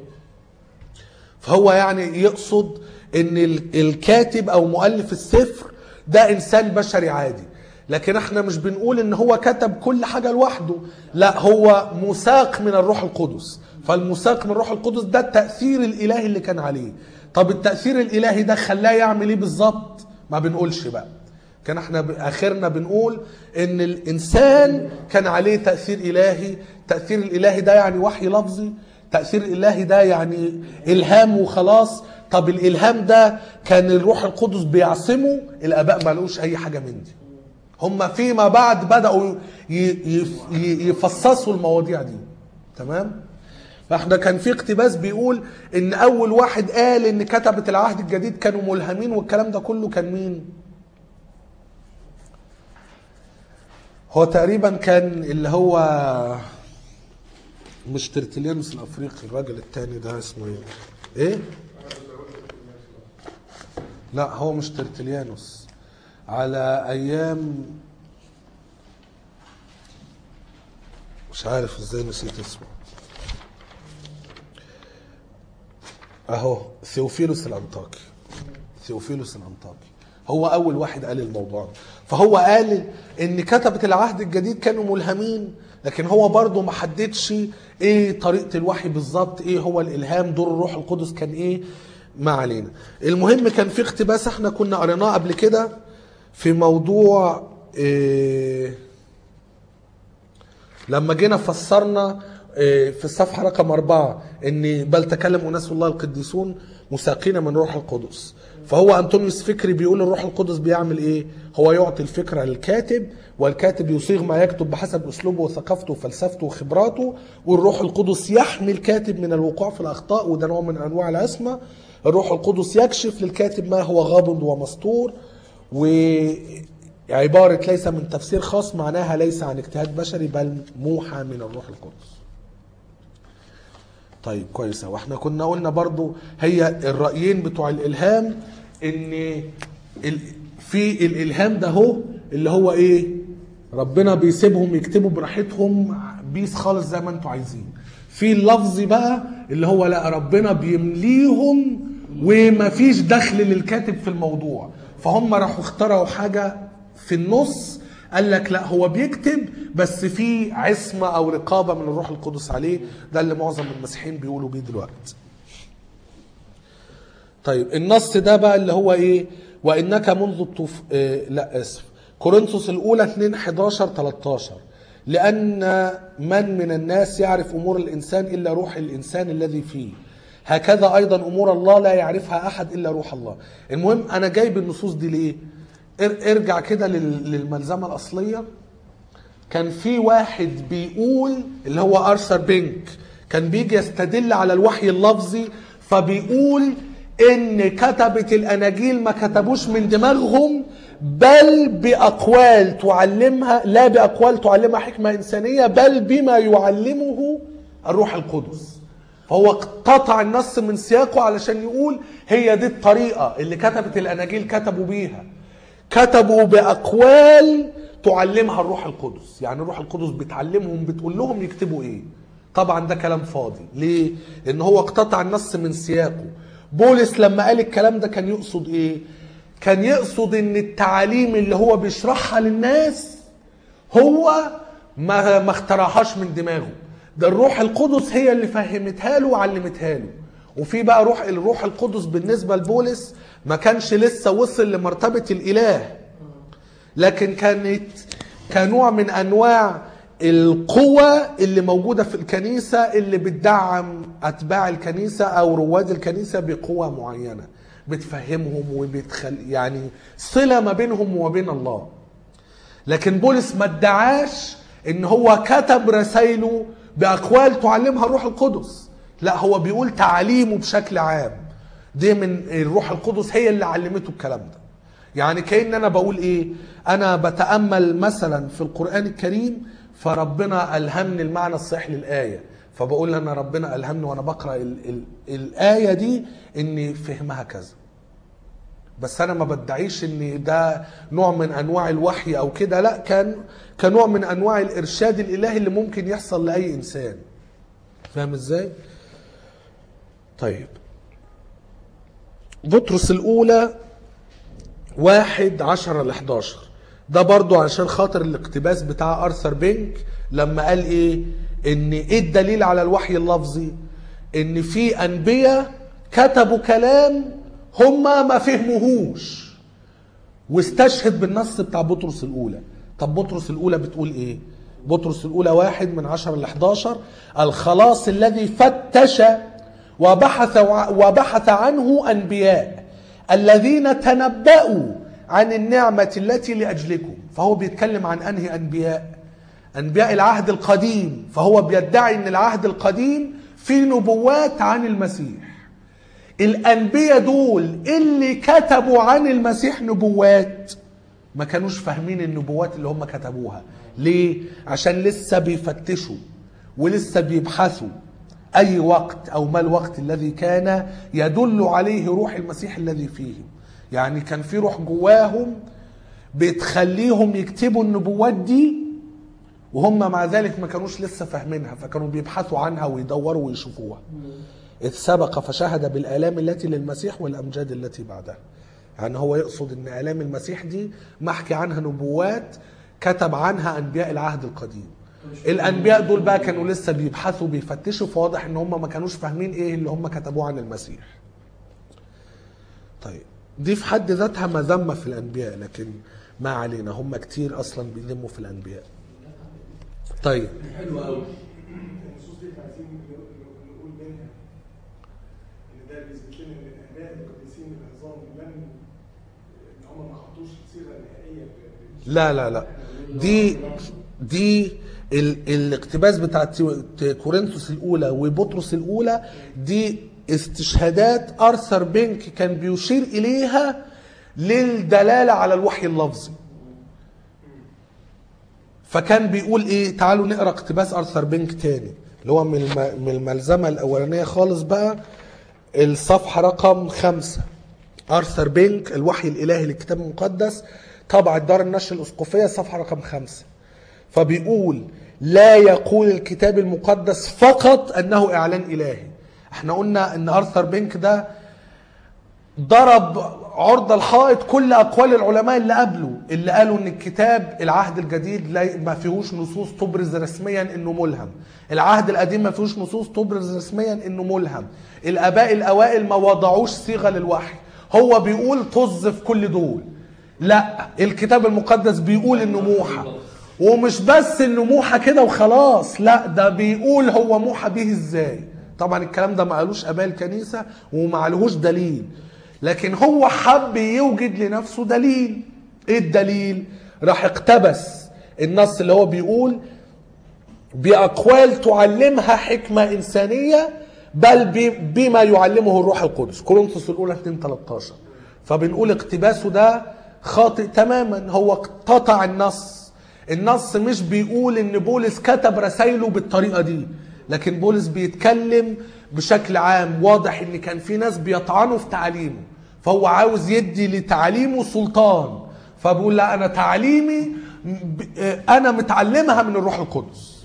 فهو يعني يقصد ان ال- الكاتب او مؤلف السفر ده انسان بشري عادي لكن احنا مش بنقول ان هو كتب كل حاجه لوحده لا هو مساق من الروح القدس فالمساق من الروح القدس ده التاثير الالهي اللي كان عليه طب التاثير الالهي ده خلاه يعمل ايه بالظبط ما بنقولش بقى كان احنا ب- اخرنا بنقول ان الانسان كان عليه تاثير الهي التاثير الالهي ده يعني وحي لفظي تاثير الالهي ده يعني الهام وخلاص طب الالهام ده كان الروح القدس بيعصمه الاباء ما لقوش اي حاجه من دي هم فيما بعد بداوا ي- يف- ي- يفصصوا المواضيع دي تمام فاحنا كان في اقتباس بيقول ان اول واحد قال ان كتبه العهد الجديد كانوا ملهمين والكلام ده كله كان مين هو تقريبا كان اللي هو مش ترتليانوس الافريقي الراجل التاني ده اسمه ايه ايه لا هو مش ترتليانوس على ايام مش عارف ازاي نسيت اسمه اهو ثيوفيلوس الانطاكي ثيوفيلوس الانطاكي هو اول واحد قال الموضوع ده فهو قال ان كتبة العهد الجديد كانوا ملهمين لكن هو برضه ما حددش ايه طريقة الوحي بالظبط ايه هو الالهام دور الروح القدس كان ايه ما علينا المهم كان في اقتباس احنا كنا قريناه قبل كده في موضوع إيه لما جينا فسرنا آه، في الصفحة رقم أربعة إن بل تكلم أناس الله القديسون مساقين من روح القدس فهو أنطونيوس فكري بيقول الروح القدس بيعمل إيه هو يعطي الفكرة للكاتب والكاتب يصيغ ما يكتب بحسب أسلوبه وثقافته وفلسفته وخبراته والروح القدس يحمي الكاتب من الوقوع في الأخطاء وده نوع من أنواع العصمة الروح القدس يكشف للكاتب ما هو غامض ومستور وعبارة ليس من تفسير خاص معناها ليس عن اجتهاد بشري بل موحى من الروح القدس طيب كويس أوي. احنا كنا قلنا برضو هي الرأيين بتوع الإلهام ان ال... في الإلهام ده هو اللي هو ايه ربنا بيسيبهم يكتبوا براحتهم بيس خالص زي ما انتوا عايزين في اللفظي بقى اللي هو لا ربنا بيمليهم ومفيش دخل للكاتب في الموضوع فهم راحوا اخترعوا حاجه في النص قال لك لا هو بيكتب بس في عصمه او رقابه من الروح القدس عليه ده اللي معظم المسيحيين بيقولوا بيه دلوقتي طيب النص ده بقى اللي هو ايه وانك منذ الطوف إيه لا اسف كورنثوس الاولى 2 11 13 لان من من الناس يعرف امور الانسان الا روح الانسان الذي فيه هكذا ايضا امور الله لا يعرفها احد الا روح الله المهم انا جايب النصوص دي ليه ار- ارجع كده لل- للملزمه الاصليه كان في واحد بيقول اللي هو ارثر بينك كان بيجي يستدل على الوحي اللفظي فبيقول ان كتبة الاناجيل ما كتبوش من دماغهم بل باقوال تعلمها لا باقوال تعلمها حكمة انسانية بل بما يعلمه الروح القدس فهو قطع النص من سياقه علشان يقول هي دي الطريقة اللي كتبة الاناجيل كتبوا بيها كتبوا باقوال تعلمها الروح القدس يعني الروح القدس بتعلمهم بتقول لهم يكتبوا ايه طبعا ده كلام فاضي ليه لان هو اقتطع النص من سياقه بولس لما قال الكلام ده كان يقصد ايه كان يقصد ان التعاليم اللي هو بيشرحها للناس هو ما ما اخترعهاش من دماغه ده الروح القدس هي اللي فهمتها له وعلمتها له وفي بقى روح الروح القدس بالنسبه لبولس ما كانش لسه وصل لمرتبه الاله لكن كانت كنوع من انواع القوة اللي موجودة في الكنيسة اللي بتدعم أتباع الكنيسة أو رواد الكنيسة بقوة معينة بتفهمهم وبتخل يعني صلة ما بينهم وبين الله لكن بولس ما ادعاش ان هو كتب رسائله باقوال تعلمها الروح القدس لا هو بيقول تعاليمه بشكل عام دي من الروح القدس هي اللي علمته الكلام ده يعني كأن انا بقول ايه انا بتأمل مثلا في القرآن الكريم فربنا ألهمني المعنى الصحيح للآية فبقول انا ربنا ألهمني وانا بقرأ ال ال الآية دي اني فهمها كذا بس انا ما بدعيش ان ده نوع من انواع الوحي او كده لا كان كنوع من انواع الارشاد الالهي اللي ممكن يحصل لاي انسان فاهم ازاي طيب بطرس الاولى واحد عشرة ل 11 ده برضو عشان خاطر الاقتباس بتاع ارثر بينك لما قال ايه ان ايه الدليل على الوحي اللفظي ان في انبياء كتبوا كلام هما ما فهموهوش واستشهد بالنص بتاع بطرس الاولى طب بطرس الاولى بتقول ايه بطرس الاولى واحد من عشر ل 11 الخلاص الذي فتش وبحث وبحث عنه انبياء الذين تنبأوا عن النعمة التي لأجلكم فهو بيتكلم عن أنهي أنبياء أنبياء العهد القديم فهو بيدعي أن العهد القديم فيه نبوات عن المسيح الأنبياء دول اللي كتبوا عن المسيح نبوات ما كانوش فاهمين النبوات اللي هم كتبوها ليه؟ عشان لسه بيفتشوا ولسه بيبحثوا أي وقت أو ما الوقت الذي كان يدل عليه روح المسيح الذي فيهم يعني كان في روح جواهم بتخليهم يكتبوا النبوات دي وهم مع ذلك ما كانوش لسه فاهمينها فكانوا بيبحثوا عنها ويدوروا ويشوفوها إذ سبق فشهد بالآلام التي للمسيح والأمجاد التي بعدها يعني هو يقصد أن آلام المسيح دي محكي عنها نبوات كتب عنها أنبياء العهد القديم الأنبياء دول بقى كانوا لسه بيبحثوا بيفتشوا فواضح أن هم ما كانوش فاهمين إيه اللي هم كتبوه عن المسيح طيب دي في حد ذاتها مذمة في الأنبياء لكن ما علينا هم كتير أصلا بيذموا في الأنبياء طيب حلو قوي النصوص دي احنا عايزين نقول- نقول منها ان ده بيثبت لنا ان الاباء القديسين العظام لم ان هم ما حطوش الصيغه النهائيه ل- لا لا لا دي دي ال الاقتباس بتاع تي- كورنثوس الاولى وبطرس الاولى دي استشهادات ارثر بينك كان بيشير اليها للدلاله على الوحي اللفظي فكان بيقول ايه تعالوا نقرا اقتباس ارثر بينك تاني اللي هو من الم- من الملزمه الاولانيه خالص بقى الصفحه رقم خمسة ارثر بينك الوحي الالهي للكتاب المقدس طبع دار النشر الاسقفيه صفحه رقم خمسة فبيقول لا يقول الكتاب المقدس فقط انه اعلان الهي احنا قلنا ان ارثر بينك ده ضرب عرض الحائط كل اقوال العلماء اللي قبله اللي قالوا ان الكتاب العهد الجديد لا ما فيهوش نصوص تبرز رسميا انه ملهم العهد القديم ما فيهوش نصوص تبرز رسميا انه ملهم الاباء الاوائل ما وضعوش صيغه للوحي هو بيقول طز في كل دول لا الكتاب المقدس بيقول انه موحى ومش بس انه موحى كده وخلاص لا ده بيقول هو موحى به ازاي طبعا الكلام ده ما قالوش اباء الكنيسه وما قالوش دليل لكن هو حب يوجد لنفسه دليل ايه الدليل راح اقتبس النص اللي هو بيقول باقوال تعلمها حكمه انسانيه بل ب- بما يعلمه الروح القدس كورنثوس الاولى 2 13 فبنقول اقتباسه ده خاطئ تماما هو قطع النص النص مش بيقول ان بولس كتب رسائله بالطريقه دي لكن بولس بيتكلم بشكل عام واضح ان كان في ناس بيطعنوا في تعليمه فهو عاوز يدي لتعليمه سلطان فبقول لا انا تعليمي ب- انا متعلمها من الروح القدس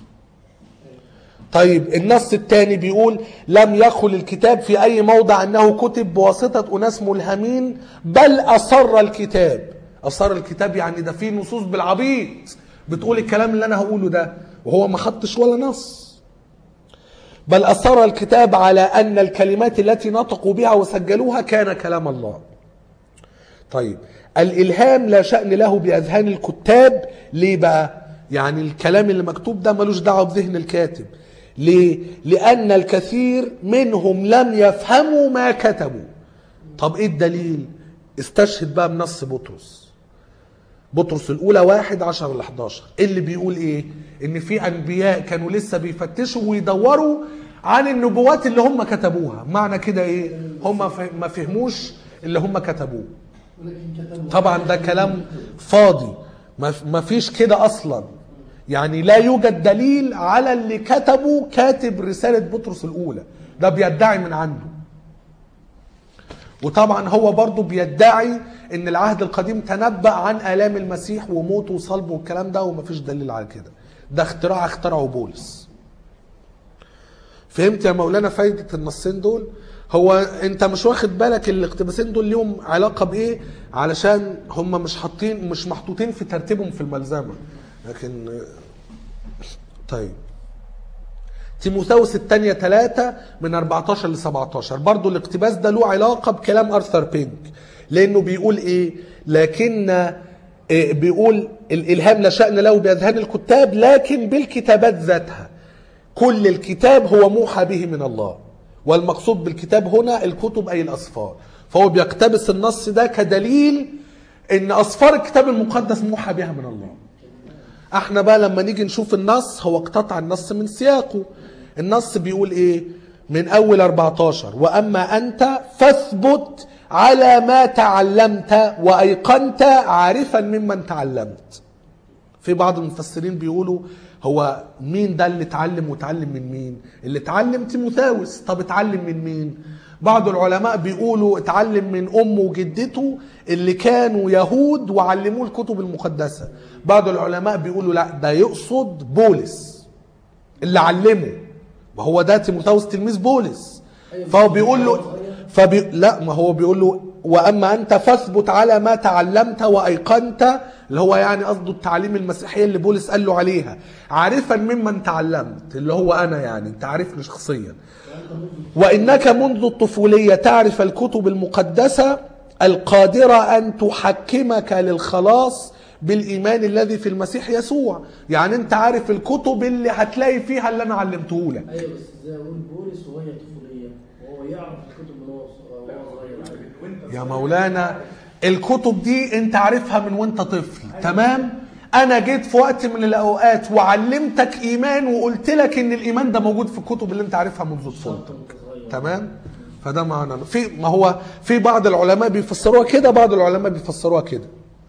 طيب النص الثاني بيقول لم يخل الكتاب في اي موضع انه كتب بواسطه اناس ملهمين بل اصر الكتاب اصر الكتاب يعني ده فيه نصوص بالعبيط بتقول الكلام اللي انا هقوله ده وهو ما حطش ولا نص بل اصر الكتاب على ان الكلمات التي نطقوا بها وسجلوها كان كلام الله طيب الالهام لا شان له باذهان الكتاب ليه بقى يعني الكلام اللي مكتوب ده ملوش دعوه بذهن الكاتب ليه لان الكثير منهم لم يفهموا ما كتبوا طب ايه الدليل استشهد بقى بنص بطرس بطرس الاولى واحد عشر ل 11 اللي بيقول ايه ان في انبياء كانوا لسه بيفتشوا ويدوروا عن النبوات اللي هم كتبوها معنى كده ايه هم ف- ما فهموش اللي هم كتبوه ولكن كتبوا طبعا ده كلام فاضي ما ما فيش كده اصلا يعني لا يوجد دليل على اللي كتبه كاتب رسالة بطرس الأولى ده بيدعي من عنده وطبعا هو برضه بيدعي ان العهد القديم تنبأ عن آلام المسيح وموته وصلبه والكلام ده ومفيش دليل على كده ده اختراع اخترعه بولس فهمت يا مولانا فايدة النصين دول هو انت مش واخد بالك الاقتباسين دول ليهم علاقة بايه علشان هم مش حاطين مش محطوطين في ترتيبهم في الملزمة لكن طيب تيموثاوس الثانية 3 من 14 ل 17 برضو الاقتباس ده له علاقة بكلام أرثر بينك لأنه بيقول إيه لكن إيه بيقول الإلهام لا شأن له بأذهان الكتاب لكن بالكتابات ذاتها كل الكتاب هو موحى به من الله والمقصود بالكتاب هنا الكتب أي الأسفار فهو بيقتبس النص ده كدليل ان أسفار الكتاب المقدس موحى بها من الله احنا بقى لما نيجي نشوف النص هو اقتطع النص من سياقه النص بيقول ايه من اول 14 واما انت فاثبت على ما تعلمت وايقنت عارفا ممن تعلمت في بعض المفسرين بيقولوا هو مين ده اللي اتعلم وتعلم من مين اللي اتعلم تيموثاوس طب اتعلم من مين بعض العلماء بيقولوا اتعلم من امه وجدته اللي كانوا يهود وعلموه الكتب المقدسه بعض العلماء بيقولوا لا ده يقصد بولس اللي علمه وهو ده تيموثاوس تلميذ بولس فهو بيقول له فبي... لا ما هو بيقول له واما انت فاثبت على ما تعلمت وايقنت اللي هو يعني قصده التعليم المسيحيه اللي بولس قال له عليها عارفا ممن تعلمت اللي هو انا يعني انت عارفني شخصيا وانك منذ الطفوليه تعرف الكتب المقدسه القادره ان تحكمك للخلاص بالايمان الذي في المسيح يسوع يعني انت عارف الكتب اللي هتلاقي فيها اللي انا علمته لك ايوه بس زي ما بقول بولس وهي طفوليه وهو يعرف الكتب من وهو وهو صغير عادي. يا مولانا الكتب دي انت عارفها من وانت طفل تمام انا جيت في وقت من الاوقات وعلمتك ايمان وقلت لك ان الايمان ده موجود في الكتب اللي انت عارفها منذ طفولتك تمام فده معنى في ما هو في بعض العلماء بيفسروها كده بعض العلماء بيفسروها كده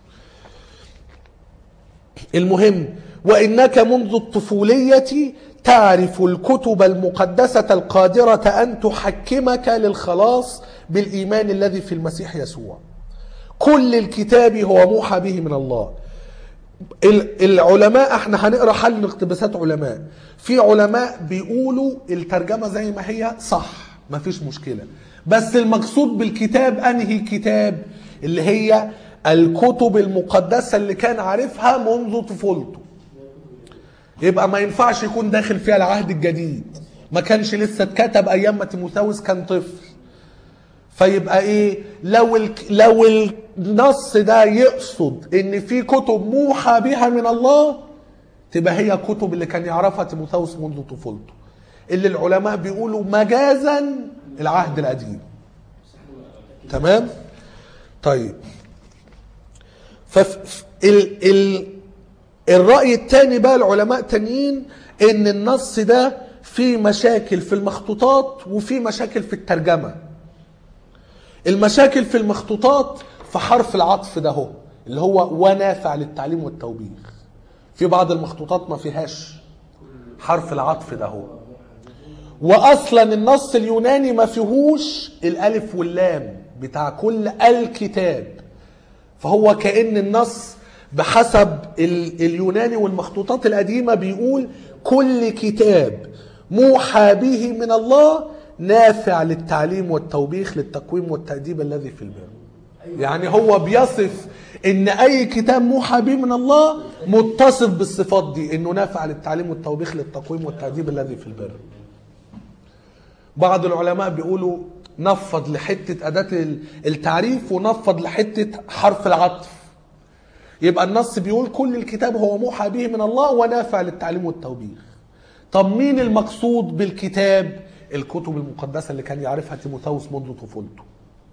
المهم وانك منذ الطفوليه تعرف الكتب المقدسه القادره ان تحكمك للخلاص بالايمان الذي في المسيح يسوع كل الكتاب هو موحى به من الله ال- العلماء احنا هنقرا حل اقتباسات علماء في علماء بيقولوا الترجمه زي ما هي صح مفيش مشكله بس المقصود بالكتاب انهي كتاب اللي هي الكتب المقدسه اللي كان عارفها منذ طفولته يبقى ما ينفعش يكون داخل فيها العهد الجديد ما كانش لسه اتكتب ايام ما تيموثاوس كان طفل فيبقى ايه لو ال... لو النص ده يقصد ان في كتب موحى بها من الله تبقى هي كتب اللي كان يعرفها تيموثاوس منذ طفولته اللي العلماء بيقولوا مجازا العهد القديم تمام طيب فف ال... ال... الرأي الثاني بقى العلماء تانيين ان النص ده فيه مشاكل في المخطوطات وفيه مشاكل في الترجمه المشاكل في المخطوطات في حرف العطف ده هو اللي هو ونافع للتعليم والتوبيخ في بعض المخطوطات ما فيهاش حرف العطف ده هو واصلا النص اليوناني ما فيهوش الالف واللام بتاع كل الكتاب فهو كأن النص بحسب ال- اليوناني والمخطوطات القديمة بيقول كل كتاب موحى به من الله نافع للتعليم والتوبيخ للتقويم والتأديب الذي في البر يعني هو بيصف ان اي كتاب موحى به من الله متصف بالصفات دي انه نافع للتعليم والتوبيخ للتقويم والتأديب الذي في البر بعض العلماء بيقولوا نفض لحتة أداة ال- التعريف ونفض لحتة حرف العطف يبقى النص بيقول كل الكتاب هو موحى به من الله ونافع للتعليم والتوبيخ طب مين المقصود بالكتاب الكتب المقدسة اللي كان يعرفها تيموثاوس منذ طفولته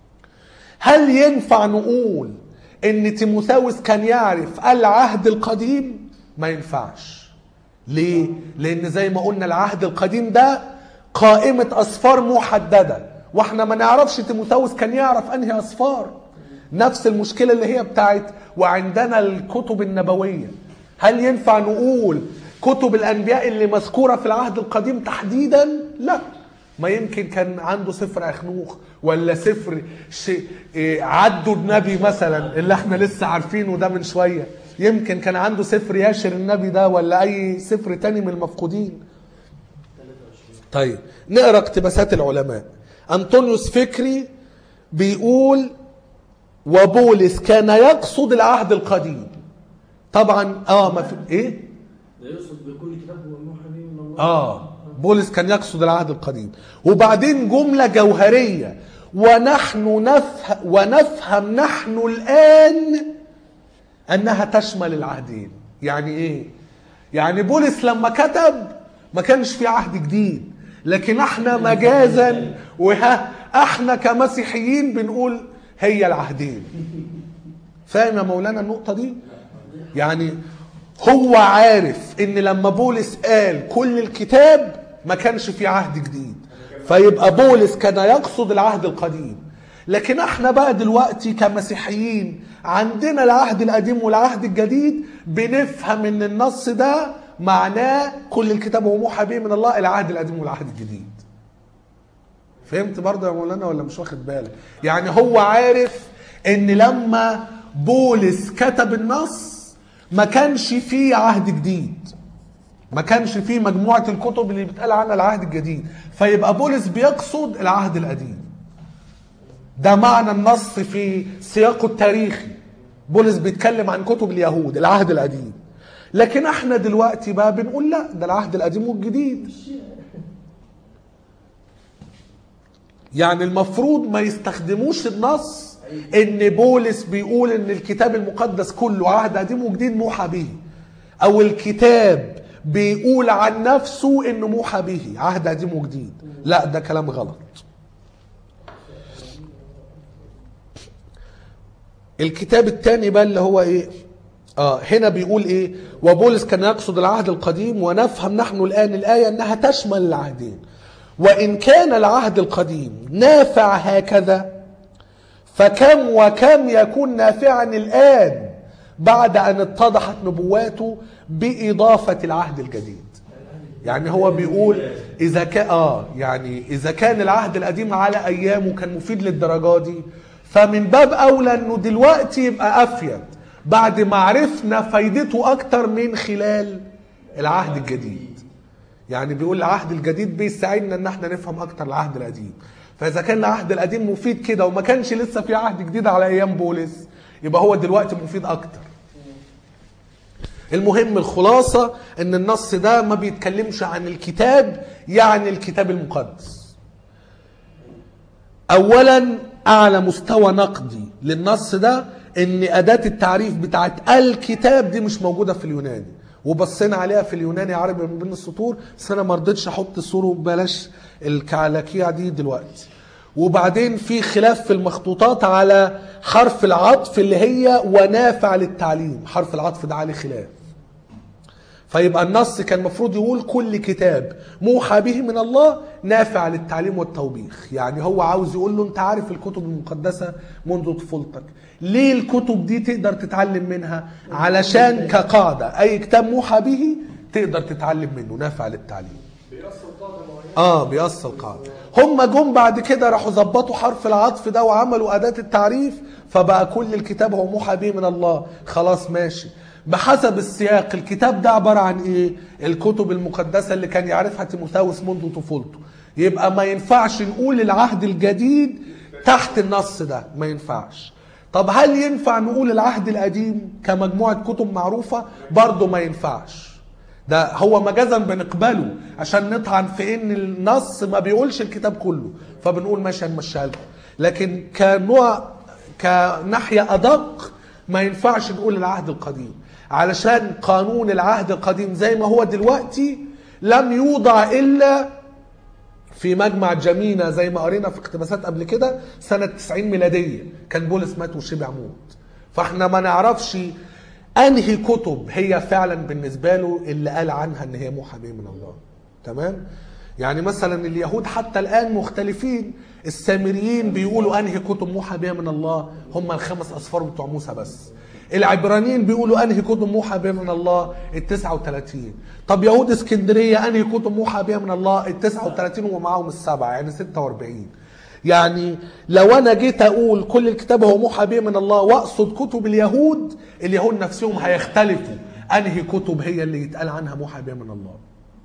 هل ينفع نقول ان تيموثاوس كان يعرف العهد القديم ما ينفعش ليه لان زي ما قلنا العهد القديم ده قائمة اسفار محددة واحنا ما نعرفش تيموثاوس كان يعرف انهي اسفار نفس المشكلة اللي هي بتاعت وعندنا الكتب النبوية هل ينفع نقول كتب الانبياء اللي مذكورة في العهد القديم تحديدا لا ما يمكن كان عنده سفر اخنوخ ولا سفر شيء إيه، عدوا النبي مثلا اللي احنا لسه عارفينه ده من شويه يمكن كان عنده سفر ياشر النبي ده ولا اي سفر تاني من المفقودين طيب نقرا اقتباسات العلماء انطونيوس فكري بيقول وبولس كان يقصد العهد القديم طبعا اه ما في ايه ده يقصد بكل كتاب هو موحى به من الله اه بولس كان يقصد العهد القديم وبعدين جملة جوهرية ونحن نفهم ونفهم نحن الآن أنها تشمل العهدين يعني إيه؟ يعني بولس لما كتب ما كانش في عهد جديد لكن احنا مجازا وها احنا كمسيحيين بنقول هي العهدين فاهم يا مولانا النقطة دي؟ يعني هو عارف ان لما بولس قال كل الكتاب ما كانش في عهد جديد فيبقى بولس كان يقصد العهد القديم لكن احنا بقى دلوقتي كمسيحيين عندنا العهد القديم والعهد الجديد بنفهم ان النص ده معناه كل الكتاب هو موحى به من الله العهد القديم والعهد الجديد فهمت برضه يا مولانا ولا مش واخد بالك يعني هو عارف ان لما بولس كتب النص ما كانش فيه عهد جديد ما كانش فيه مجموعة الكتب اللي بيتقال عنها العهد الجديد فيبقى بولس بيقصد العهد القديم ده معنى النص في سياقه التاريخي بولس بيتكلم عن كتب اليهود العهد القديم لكن احنا دلوقتي بقى بنقول لا ده العهد القديم والجديد يعني المفروض ما يستخدموش النص ان بولس بيقول ان الكتاب المقدس كله عهد قديم وجديد موحى به او الكتاب بيقول عن نفسه انه موحى به عهد قديم وجديد لا ده كلام غلط الكتاب الثاني بقى اللي هو ايه اه هنا بيقول ايه وبولس كان يقصد العهد القديم ونفهم نحن الان الايه انها تشمل العهدين وان كان العهد القديم نافع هكذا فكم وكم يكون نافعا الان بعد ان اتضحت نبواته باضافه العهد الجديد يعني هو بيقول اذا كان اه يعني اذا كان العهد القديم على ايامه كان مفيد للدرجه دي فمن باب اولى انه دلوقتي يبقى افيد بعد ما عرفنا فايدته اكتر من خلال العهد الجديد يعني بيقول العهد الجديد بيساعدنا ان احنا نفهم اكتر العهد القديم فاذا كان العهد القديم مفيد كده وما كانش لسه في عهد جديد على ايام بولس يبقى هو دلوقتي مفيد اكتر المهم الخلاصة ان النص ده ما بيتكلمش عن الكتاب يعني الكتاب المقدس اولا اعلى مستوى نقدي للنص ده ان اداة التعريف بتاعت الكتاب دي مش موجودة في اليوناني وبصينا عليها في اليوناني عربي من بين السطور بس انا ما رضيتش احط الصورة وبلاش الكعلكيع دي دلوقتي وبعدين في خلاف في المخطوطات على حرف العطف اللي هي ونافع للتعليم حرف العطف ده عليه خلاف فيبقى النص كان المفروض يقول كل كتاب موحى به من الله نافع للتعليم والتوبيخ يعني هو عاوز يقول له انت عارف الكتب المقدسة منذ طفولتك ليه الكتب دي تقدر تتعلم منها علشان كقاعدة اي كتاب موحى به تقدر تتعلم منه نافع للتعليم بيأثر قاعدة معينة اه بيأصل قاعدة هم جم بعد كده راحوا ظبطوا حرف العطف ده وعملوا أداة التعريف فبقى كل الكتاب هو موحى به من الله خلاص ماشي بحسب السياق الكتاب ده عبارة عن ايه الكتب المقدسة اللي كان يعرفها تيموثاوس منذ طفولته يبقى ما ينفعش نقول العهد الجديد تحت النص ده ما ينفعش طب هل ينفع نقول العهد القديم كمجموعة كتب معروفة برضه ما ينفعش ده هو مجازا بنقبله عشان نطعن في ان النص ما بيقولش الكتاب كله فبنقول ماشي هنمشيها لكم لكن كنوع كناحيه ادق ما ينفعش نقول العهد القديم علشان قانون العهد القديم زي ما هو دلوقتي لم يوضع الا في مجمع جمينة زي ما قرينا في اقتباسات قبل كده سنة 90 ميلادية كان بولس مات وشبع موت فاحنا ما نعرفش انهي كتب هي فعلا بالنسبة له اللي قال عنها ان هي موحى به من الله تمام يعني مثلا اليهود حتى الان مختلفين السامريين بيقولوا انهي كتب موحى بها من الله هم الخمس اصفار بتوع موسى بس العبرانيين بيقولوا انهي كتب موحى بها من الله ال 39 طب يهود اسكندريه انهي كتب موحى بها من الله ال 39 ومعاهم السبعه يعني 46 يعني لو انا جيت اقول كل الكتاب هو موحى به من الله واقصد كتب اليهود اليهود نفسهم هيختلفوا انهي كتب هي اللي يتقال عنها موحى به من الله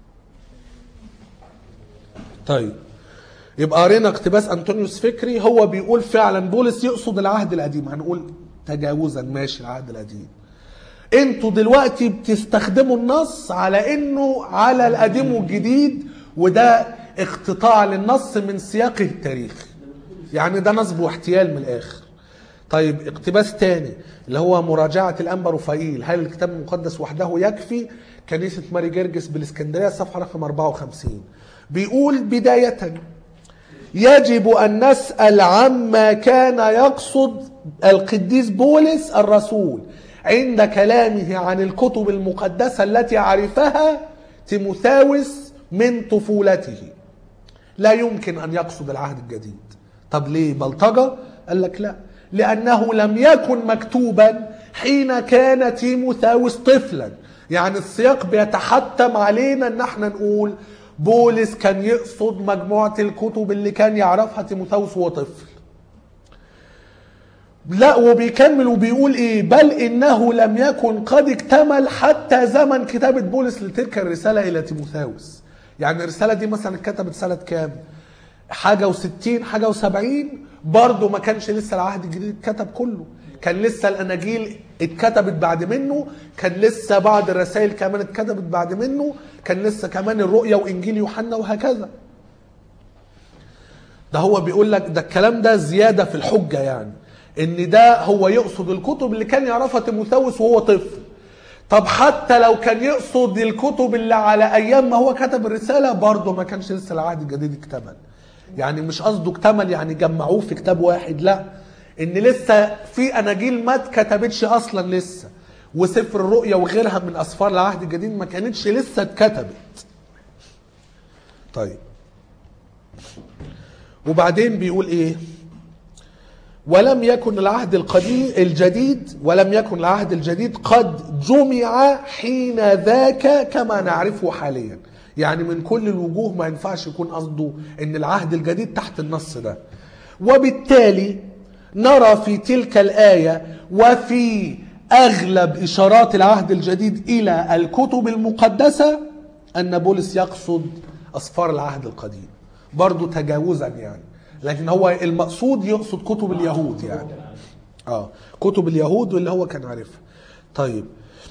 طيب يبقى قرينا اقتباس انطونيوس فكري هو بيقول فعلا بولس يقصد العهد القديم هنقول تجاوزا ماشي العهد القديم انتوا دلوقتي بتستخدموا النص على انه على القديم والجديد وده اقتطاع للنص من سياقه التاريخي يعني ده نصب واحتيال من الاخر طيب اقتباس تاني اللي هو مراجعة الأنبا رفائيل هل الكتاب المقدس وحده يكفي كنيسة ماري جرجس بالإسكندرية صفحة رقم 54 بيقول بداية يجب أن نسأل عما كان يقصد القديس بولس الرسول عند كلامه عن الكتب المقدسة التي عرفها تيموثاوس من طفولته لا يمكن أن يقصد العهد الجديد طب ليه بلطجة؟ قال لك لا لأنه لم يكن مكتوبا حين كان تيموثاوس طفلا يعني السياق بيتحتم علينا ان احنا نقول بولس كان يقصد مجموعة الكتب اللي كان يعرفها تيموثاوس وهو طفل لا وبيكمل وبيقول ايه بل انه لم يكن قد اكتمل حتى زمن كتابة بولس لتلك الرسالة الى تيموثاوس يعني الرسالة دي مثلا اتكتبت سنة كام حاجة وستين حاجة وسبعين برضه ما كانش لسه العهد الجديد اتكتب كله كان لسه الاناجيل اتكتبت بعد منه كان لسه بعض الرسائل كمان اتكتبت بعد منه كان لسه كمان الرؤيا وانجيل يوحنا وهكذا ده هو بيقول لك ده الكلام ده زيادة في الحجة يعني ان ده هو يقصد الكتب اللي كان يعرفها تيموثاوس وهو طفل طب حتى لو كان يقصد الكتب اللي على ايام ما هو كتب الرسالة برضه ما كانش لسه العهد الجديد اكتمل يعني مش قصده اكتمل يعني جمعوه في كتاب واحد لا ان لسه في اناجيل ما اتكتبتش اصلا لسه وسفر الرؤيا وغيرها من اسفار العهد الجديد ما كانتش لسه اتكتبت طيب وبعدين بيقول ايه ولم يكن العهد القديم الجديد ولم يكن العهد الجديد قد جمع حين ذاك كما نعرفه حاليا يعني من كل الوجوه ما ينفعش يكون قصده ان العهد الجديد تحت النص ده وبالتالي نرى في تلك الآية وفي اغلب اشارات العهد الجديد الى الكتب المقدسه ان بولس يقصد اسفار العهد القديم برضو تجاوزا يعني لكن هو المقصود يقصد كتب اليهود يعني اه كتب اليهود واللي هو كان عارفها طيب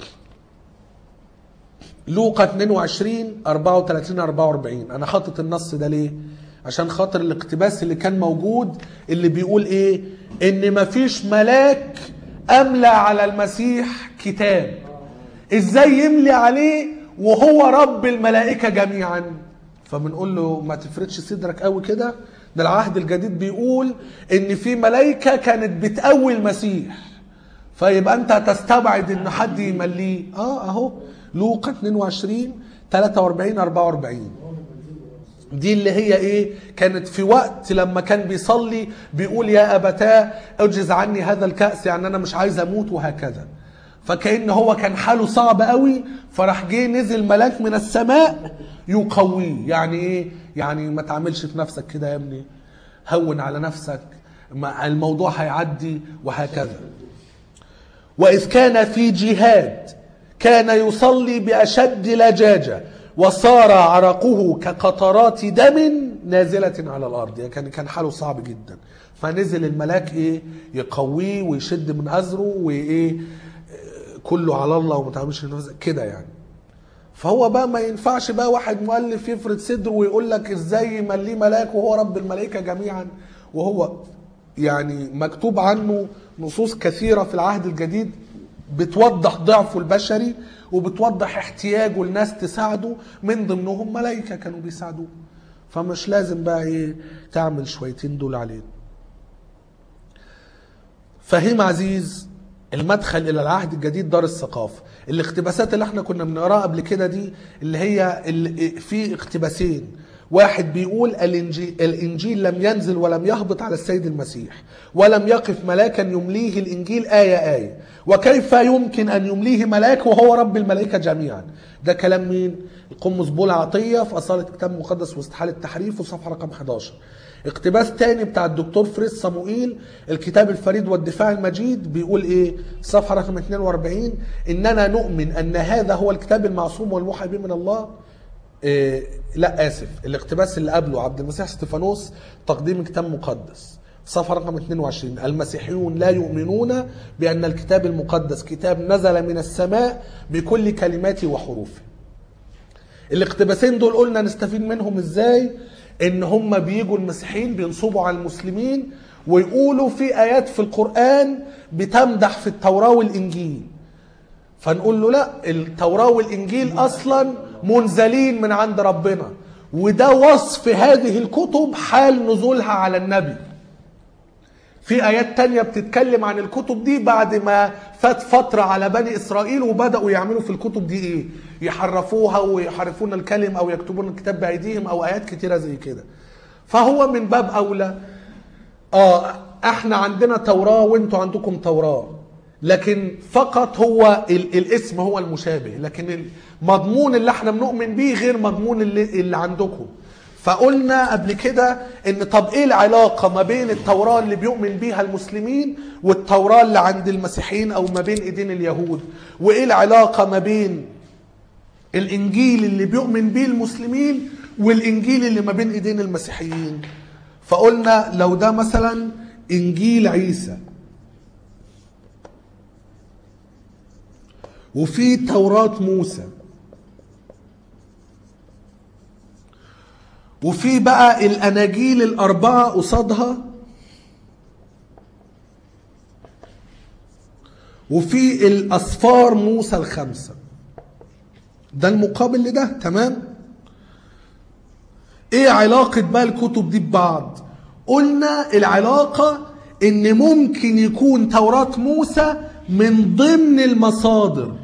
لوقا 22 34 44 انا حاطط النص ده ليه عشان خاطر الاقتباس اللي كان موجود اللي بيقول ايه ان مفيش ملاك املى على المسيح كتاب ازاي يملي عليه وهو رب الملائكه جميعا فبنقول له ما تفردش صدرك قوي كده ده العهد الجديد بيقول ان في ملائكه كانت بتقوي المسيح فيبقى انت هتستبعد ان حد يمليه اه اهو لوقا 22 43 44 دي اللي هي ايه كانت في وقت لما كان بيصلي بيقول يا ابتاه اجز عني هذا الكاس يعني انا مش عايز اموت وهكذا فكأن هو كان حاله صعب قوي فراح جه نزل ملاك من السماء يقويه يعني ايه يعني ما تعملش في نفسك كده يا ابني هون على نفسك ما- الموضوع هيعدي وهكذا وإذ كان في جهاد كان يصلي بأشد لجاجة وصار عرقه كقطرات دم نازلة على الأرض يعني كان كان حاله صعب جدا فنزل الملاك إيه يقويه ويشد من أزره وإيه آه، كله على الله وما تعملش في نفسك كده يعني فهو بقى ما ينفعش بقى واحد مؤلف يفرد صدره ويقول لك ازاي يمليه ملاك وهو رب الملائكه جميعا وهو يعني مكتوب عنه نصوص كثيره في العهد الجديد بتوضح ضعفه البشري وبتوضح احتياجه لناس تساعده من ضمنهم ملائكه كانوا بيساعدوه فمش لازم بقى ايه تعمل شويتين دول عليه فهيم عزيز المدخل الى العهد الجديد دار الثقافه الاقتباسات اللي احنا كنا بنقراها قبل كده دي اللي هي اللي في اقتباسين واحد بيقول الانجيل, الانجيل لم ينزل ولم يهبط على السيد المسيح ولم يقف ملاكا يمليه الانجيل ايه ايه وكيف يمكن ان يمليه ملاك وهو رب الملائكه جميعا ده كلام مين القمص بولا عطيه في اصاله كتاب مقدس واستحاله التحريف وصفحه رقم 11 اقتباس تاني بتاع الدكتور فريس صموئيل الكتاب الفريد والدفاع المجيد بيقول ايه صفحة رقم 42 اننا نؤمن ان هذا هو الكتاب المعصوم والموحى به من الله إيه لا اسف الاقتباس اللي قبله عبد المسيح استفانوس تقديم كتاب مقدس صفحة رقم 22 المسيحيون لا يؤمنون بأن الكتاب المقدس كتاب نزل من السماء بكل كلماته وحروفه الاقتباسين دول قلنا نستفيد منهم ازاي ان هم بيجوا المسيحيين بينصبوا على المسلمين ويقولوا في ايات في القرآن بتمدح في التوراة والانجيل فنقول له لا التوراة والانجيل اصلا منزلين من عند ربنا وده وصف هذه الكتب حال نزولها على النبي في ايات تانية بتتكلم عن الكتب دي بعد ما فات فترة على بني اسرائيل وبدأوا يعملوا في الكتب دي ايه يحرفوها ويحرفون الكلم او يكتبون الكتاب بايديهم او ايات كتيرة زي كده فهو من باب اولى اه احنا عندنا توراة وانتوا عندكم توراة لكن فقط هو ال- الاسم هو المشابه لكن المضمون اللي احنا بنؤمن بيه غير مضمون اللي, اللي عندكم فقلنا قبل كده ان طب ايه العلاقة ما بين التوراة اللي بيؤمن بيها المسلمين والتوراة اللي عند المسيحيين او ما بين ايدين اليهود وايه العلاقة ما بين الانجيل اللي بيؤمن بيه المسلمين والانجيل اللي ما بين ايدين المسيحيين فقلنا لو ده مثلا انجيل عيسى وفي توراة موسى وفي بقى الاناجيل الاربعه قصادها وفي الاسفار موسى الخمسه ده المقابل لده تمام ايه علاقه بقى الكتب دي ببعض قلنا العلاقه ان ممكن يكون توراة موسى من ضمن المصادر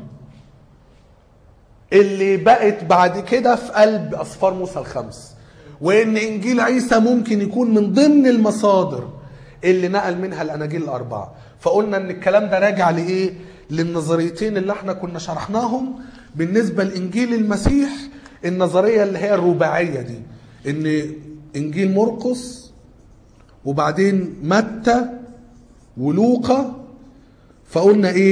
اللي بقت بعد كده في قلب اسفار موسى الخمس وان انجيل عيسى ممكن يكون من ضمن المصادر اللي نقل منها الاناجيل الاربعه فقلنا ان الكلام ده راجع لايه للنظريتين اللي احنا كنا شرحناهم بالنسبه لانجيل المسيح النظريه اللي هي الرباعيه دي ان انجيل مرقس وبعدين متى ولوقا فقلنا ايه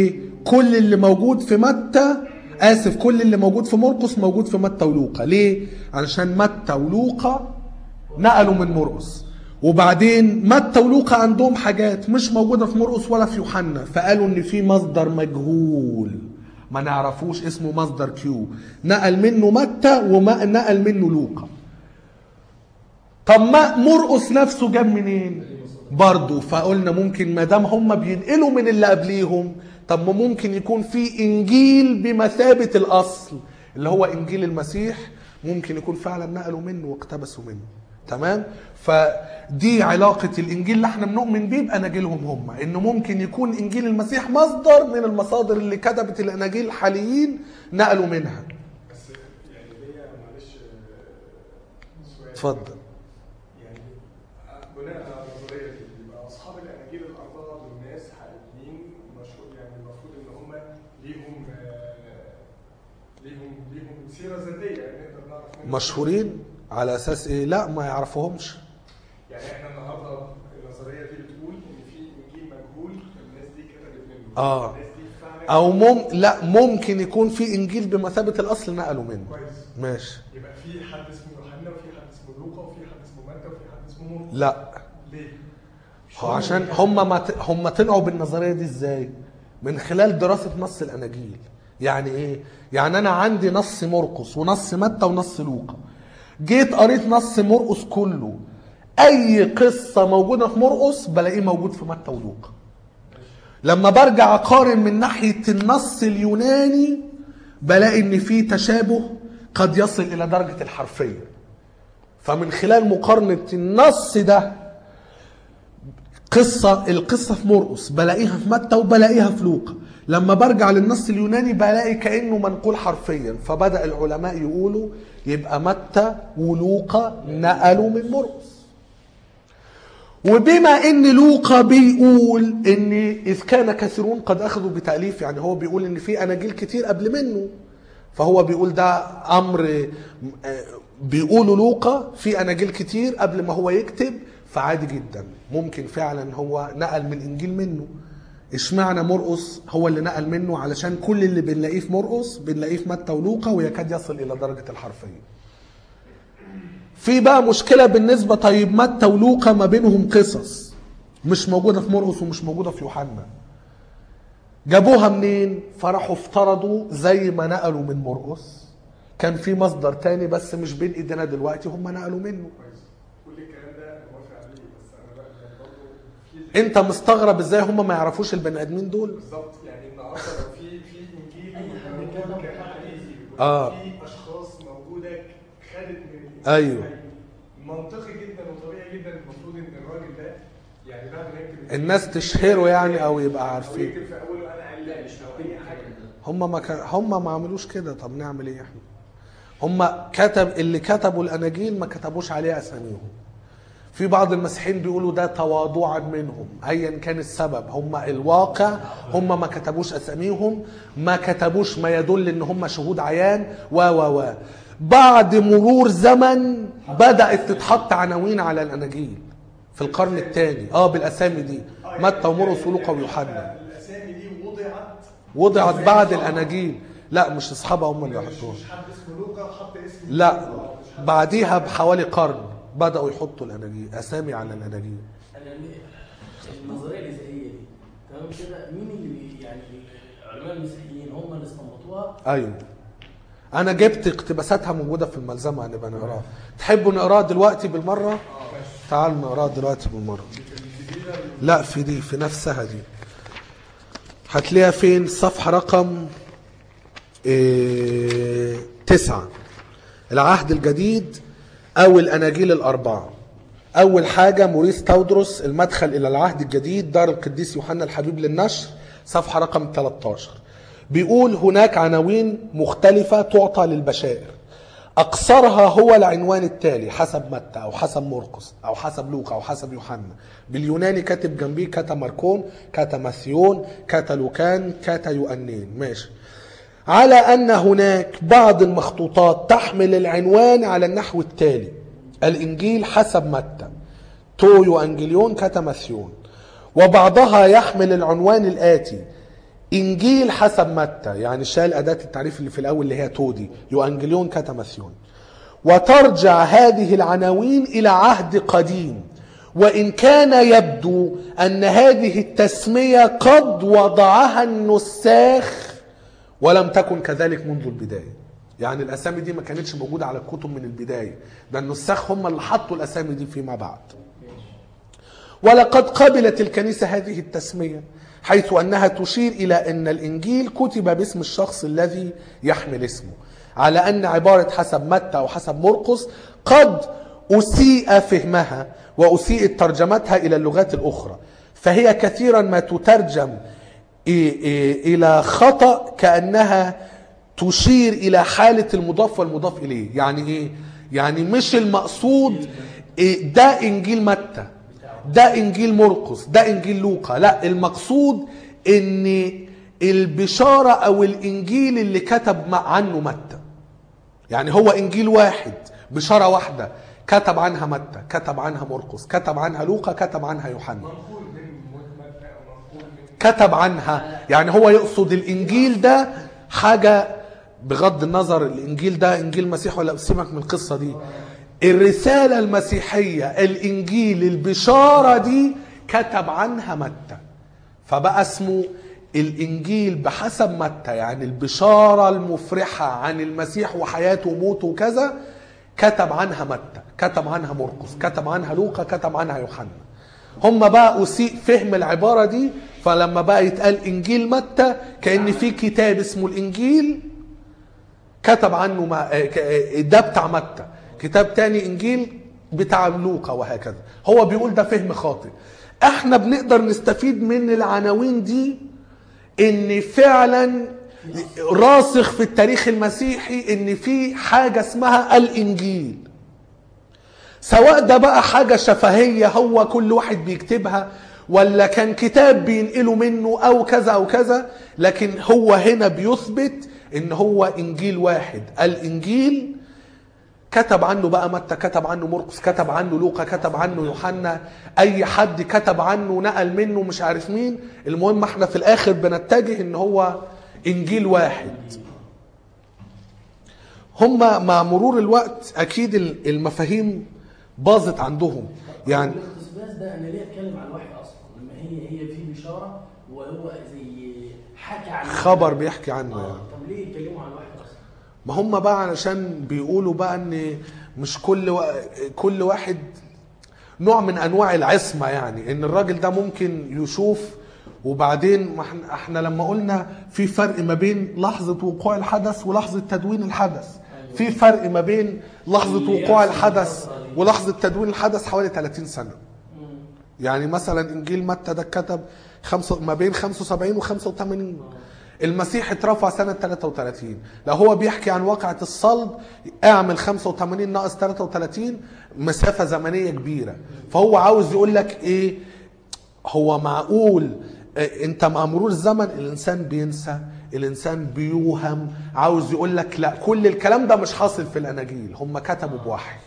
كل اللي موجود في متى اسف كل اللي موجود في مرقس موجود في متى ولوقا ليه علشان متى ولوقا نقلوا من مرقس وبعدين متى ولوقا عندهم حاجات مش موجوده في مرقس ولا في يوحنا فقالوا ان في مصدر مجهول ما نعرفوش اسمه مصدر كيو نقل منه متى وما نقل منه لوقا طب ما مرقس نفسه جاب منين برضه فقلنا ممكن ما دام هم بينقلوا من اللي قبليهم طب ما ممكن يكون في انجيل بمثابه الاصل اللي هو انجيل المسيح ممكن يكون فعلا نقلوا منه واقتبسوا منه تمام فدي علاقة الإنجيل اللي احنا بنؤمن بيه بأناجيلهم هم إنه ممكن يكون إنجيل المسيح مصدر من المصادر اللي كتبت الأناجيل الحاليين نقلوا منها بس يعني ليا معلش آه، سؤال اتفضل يعني بناء على النظريه دي يبقى اصحاب الاناجيل الاربعه دول ناس حقيقيين مشهور يعني المفروض ان هم ليهم آه، ليهم ليهم سيره ذاتيه يعني نقدر نعرف منهم مشهورين على أساس إيه لا ما يعرفوهمش يعني احنا النهارده النظريه دي بتقول ان في انجيل مجهول الناس دي كتبت منه آه. الناس دي فعلا أو مم لا ممكن يكون في إنجيل بمثابة الأصل نقلوا منه كويس ماشي يبقى في حد اسمه يوحنا وفي حد اسمه لوقا وفي حد اسمه متى وفي حد اسمه مرقس لا ليه؟ هو عشان هم ما ت... هم طلعوا بالنظريه دي ازاي؟ من خلال دراسه نص الاناجيل. يعني ايه؟ يعني انا عندي نص مرقس ونص متى ونص لوقا. جيت قريت نص مرقس كله. اي قصه موجوده في مرقس بلاقيه موجود في متى ولوقا. لما برجع اقارن من ناحيه النص اليوناني بلاقي ان في تشابه قد يصل الى درجه الحرفيه. فمن خلال مقارنه النص ده قصة القصة في مرقس بلاقيها في متى وبلاقيها في لوقا لما برجع للنص اليوناني بلاقي كأنه منقول حرفيا فبدأ العلماء يقولوا يبقى متى ولوقا نقلوا من مرقس وبما ان لوقا بيقول ان اذ كان كثيرون قد اخذوا بتاليف يعني هو بيقول ان في اناجيل كتير قبل منه فهو بيقول ده امر آه، بيقولوا لوقا في اناجيل كتير قبل ما هو يكتب فعادي جدا ممكن فعلا هو نقل من انجيل منه اشمعنى مرقس هو اللي نقل منه علشان كل اللي بنلاقيه في مرقس بنلاقيه في متى ولوقا ويكاد يصل الى درجه الحرفيه في بقى مشكلة بالنسبة طيب متى ولوقا ما بينهم قصص مش موجودة في مرقس ومش موجودة في يوحنا جابوها منين فراحوا افترضوا زي ما نقلوا من مرقس كان في مصدر تاني بس مش بين ايدينا دلوقتي هم نقلوا منه كويس كل الكلام ده انا موافق عليه بس انا بقى كان برضه في انت مستغرب ازاي هم ما يعرفوش البني ادمين دول بالظبط يعني النهارده لو في في انجيل موجود كحديث آه. في اشخاص موجوده خدت من الإنجيل. أيوه. منطقي جدا وطبيعي جدا المفروض ان الراجل ده يعني بعد ما يكتب الناس تشهره يعني او يبقى او عارفين يكتب في اوله انا علام مش او اي حاجه هم ما كان هم ما عملوش كده طب نعمل ايه احنا هم كتب اللي كتبوا الاناجيل ما كتبوش عليها اساميهم في بعض المسيحيين بيقولوا ده تواضعا منهم ايا كان السبب هم الواقع هم ما كتبوش اساميهم ما كتبوش ما يدل ان هم شهود عيان و و و بعد مرور زمن بدات تتحط عناوين على الاناجيل في القرن الثاني اه بالاسامي دي متى ومرقس ولوقا ويوحنا الاسامي دي وضعت وضعت بعد الاناجيل لا مش اصحابها هم اللي مش يحطوها مش حد اسمه لوقا حط اسم لا بعديها بحوالي قرن بداوا يحطوا الاناجيل اسامي على الاناجيل انا م- النظريه الازائيه دي تمام كده مين اللي بي- يعني علماء المسيحيين هم اللي استنبطوها ايوه انا جبت اقتباساتها موجوده في الملزمه هنبقى نقراها تحبوا نقراها دلوقتي بالمره تعالوا نقراها دلوقتي بالمره لا في دي في نفسها دي هتلاقيها فين صفحه رقم إيه تسعة العهد الجديد أو الأناجيل الأربعة أول حاجة موريس تودروس المدخل إلى العهد الجديد دار القديس يوحنا الحبيب للنشر صفحة رقم 13 بيقول هناك عناوين مختلفة تعطى للبشائر أقصرها هو العنوان التالي حسب متى أو حسب مرقس أو حسب لوقا أو حسب يوحنا باليوناني كاتب جنبيه كاتا ماركون كاتا ماثيون كاتا لوكان كاتا يؤنين ماشي على أن هناك بعض المخطوطات تحمل العنوان على النحو التالي الإنجيل حسب متى تويو أنجليون كتماثيون وبعضها يحمل العنوان الآتي انجيل حسب متى يعني شال اداه التعريف اللي في الاول اللي هي تودي يوانجليون كاتاماثيون وترجع هذه العناوين الى عهد قديم وان كان يبدو ان هذه التسميه قد وضعها النساخ ولم تكن كذلك منذ البدايه يعني الاسامي دي ما كانتش موجوده على الكتب من البدايه ده النساخ هم اللي حطوا الاسامي دي فيما بعد ولقد قبلت الكنيسة هذه التسمية حيث أنها تشير إلى أن الإنجيل كتب باسم الشخص الذي يحمل اسمه على أن عبارة حسب متى أو حسب مرقس قد أسيء فهمها وأسيء ترجمتها إلى اللغات الأخرى فهي كثيرا ما تترجم إي- إي- إلى خطأ كأنها تشير إلى حالة المضاف والمضاف إليه يعني إيه؟ يعني مش المقصود إيه ده إنجيل متى ده انجيل مرقس ده انجيل لوقا لا المقصود ان البشاره او الانجيل اللي كتب مع- عنه متى يعني هو انجيل واحد بشاره واحده كتب عنها متى كتب عنها مرقس كتب عنها لوقا كتب عنها يوحنا منقول من متى او منقول من كتب عنها يعني هو يقصد الانجيل ده حاجه بغض النظر الانجيل ده انجيل مسيح ولا سيبك من القصه دي الرساله المسيحيه الانجيل البشاره دي كتب عنها متى فبقى اسمه الانجيل بحسب متى يعني البشاره المفرحه عن المسيح وحياته وموته وكذا كتب عنها متى كتب عنها مرقس كتب عنها لوقا كتب عنها يوحنا هم بقى اسيء فهم العباره دي فلما بقى يتقال انجيل متى كان في كتاب اسمه الانجيل كتب عنه ما آه، ك- آه، ده بتاع متى كتاب تاني انجيل بتاع لوقا وهكذا هو بيقول ده فهم خاطئ احنا بنقدر نستفيد من العناوين دي ان فعلا راسخ في التاريخ المسيحي ان في حاجه اسمها الانجيل سواء ده بقى حاجة شفهية هو كل واحد بيكتبها ولا كان كتاب بينقله منه أو كذا أو كذا لكن هو هنا بيثبت إن هو إنجيل واحد الإنجيل كتب عنه بقى متى كتب عنه مرقس كتب عنه لوقا كتب عنه يوحنا أي حد كتب عنه نقل منه مش عارف مين المهم احنا في الآخر بنتجه إن هو إنجيل واحد هم مع مرور الوقت اكيد المفاهيم باظت عندهم يعني الاقتباس ده انا ليه اتكلم عن الوحي اصلا لما هي هي في بشاره وهو زي حكى عن خبر بيحكي عنه اه يعني طب ليه يتكلموا عن الوحي اصلا؟ ما هم بقى علشان بيقولوا بقى ان مش كل و... كل واحد نوع من انواع العصمه يعني ان الراجل ده ممكن يشوف وبعدين ما احنا, احنا لما قلنا في فرق ما بين لحظه وقوع الحدث ولحظه تدوين الحدث في فرق ما بين لحظه وقوع الحدث ولحظه تدوين الحدث حوالي 30 سنه يعني مثلا انجيل متى ده اتكتب خمسة ما بين 75 و 85 المسيح اترفع سنة 33 لو هو بيحكي عن واقعة الصلب اعمل 85 ناقص 33 مسافة زمنية كبيرة فهو عاوز يقول لك ايه هو معقول آه، انت مع مرور الزمن الانسان بينسى الانسان بيوهم عاوز يقول لك لا كل الكلام ده مش حاصل في الاناجيل هم كتبوا بوحي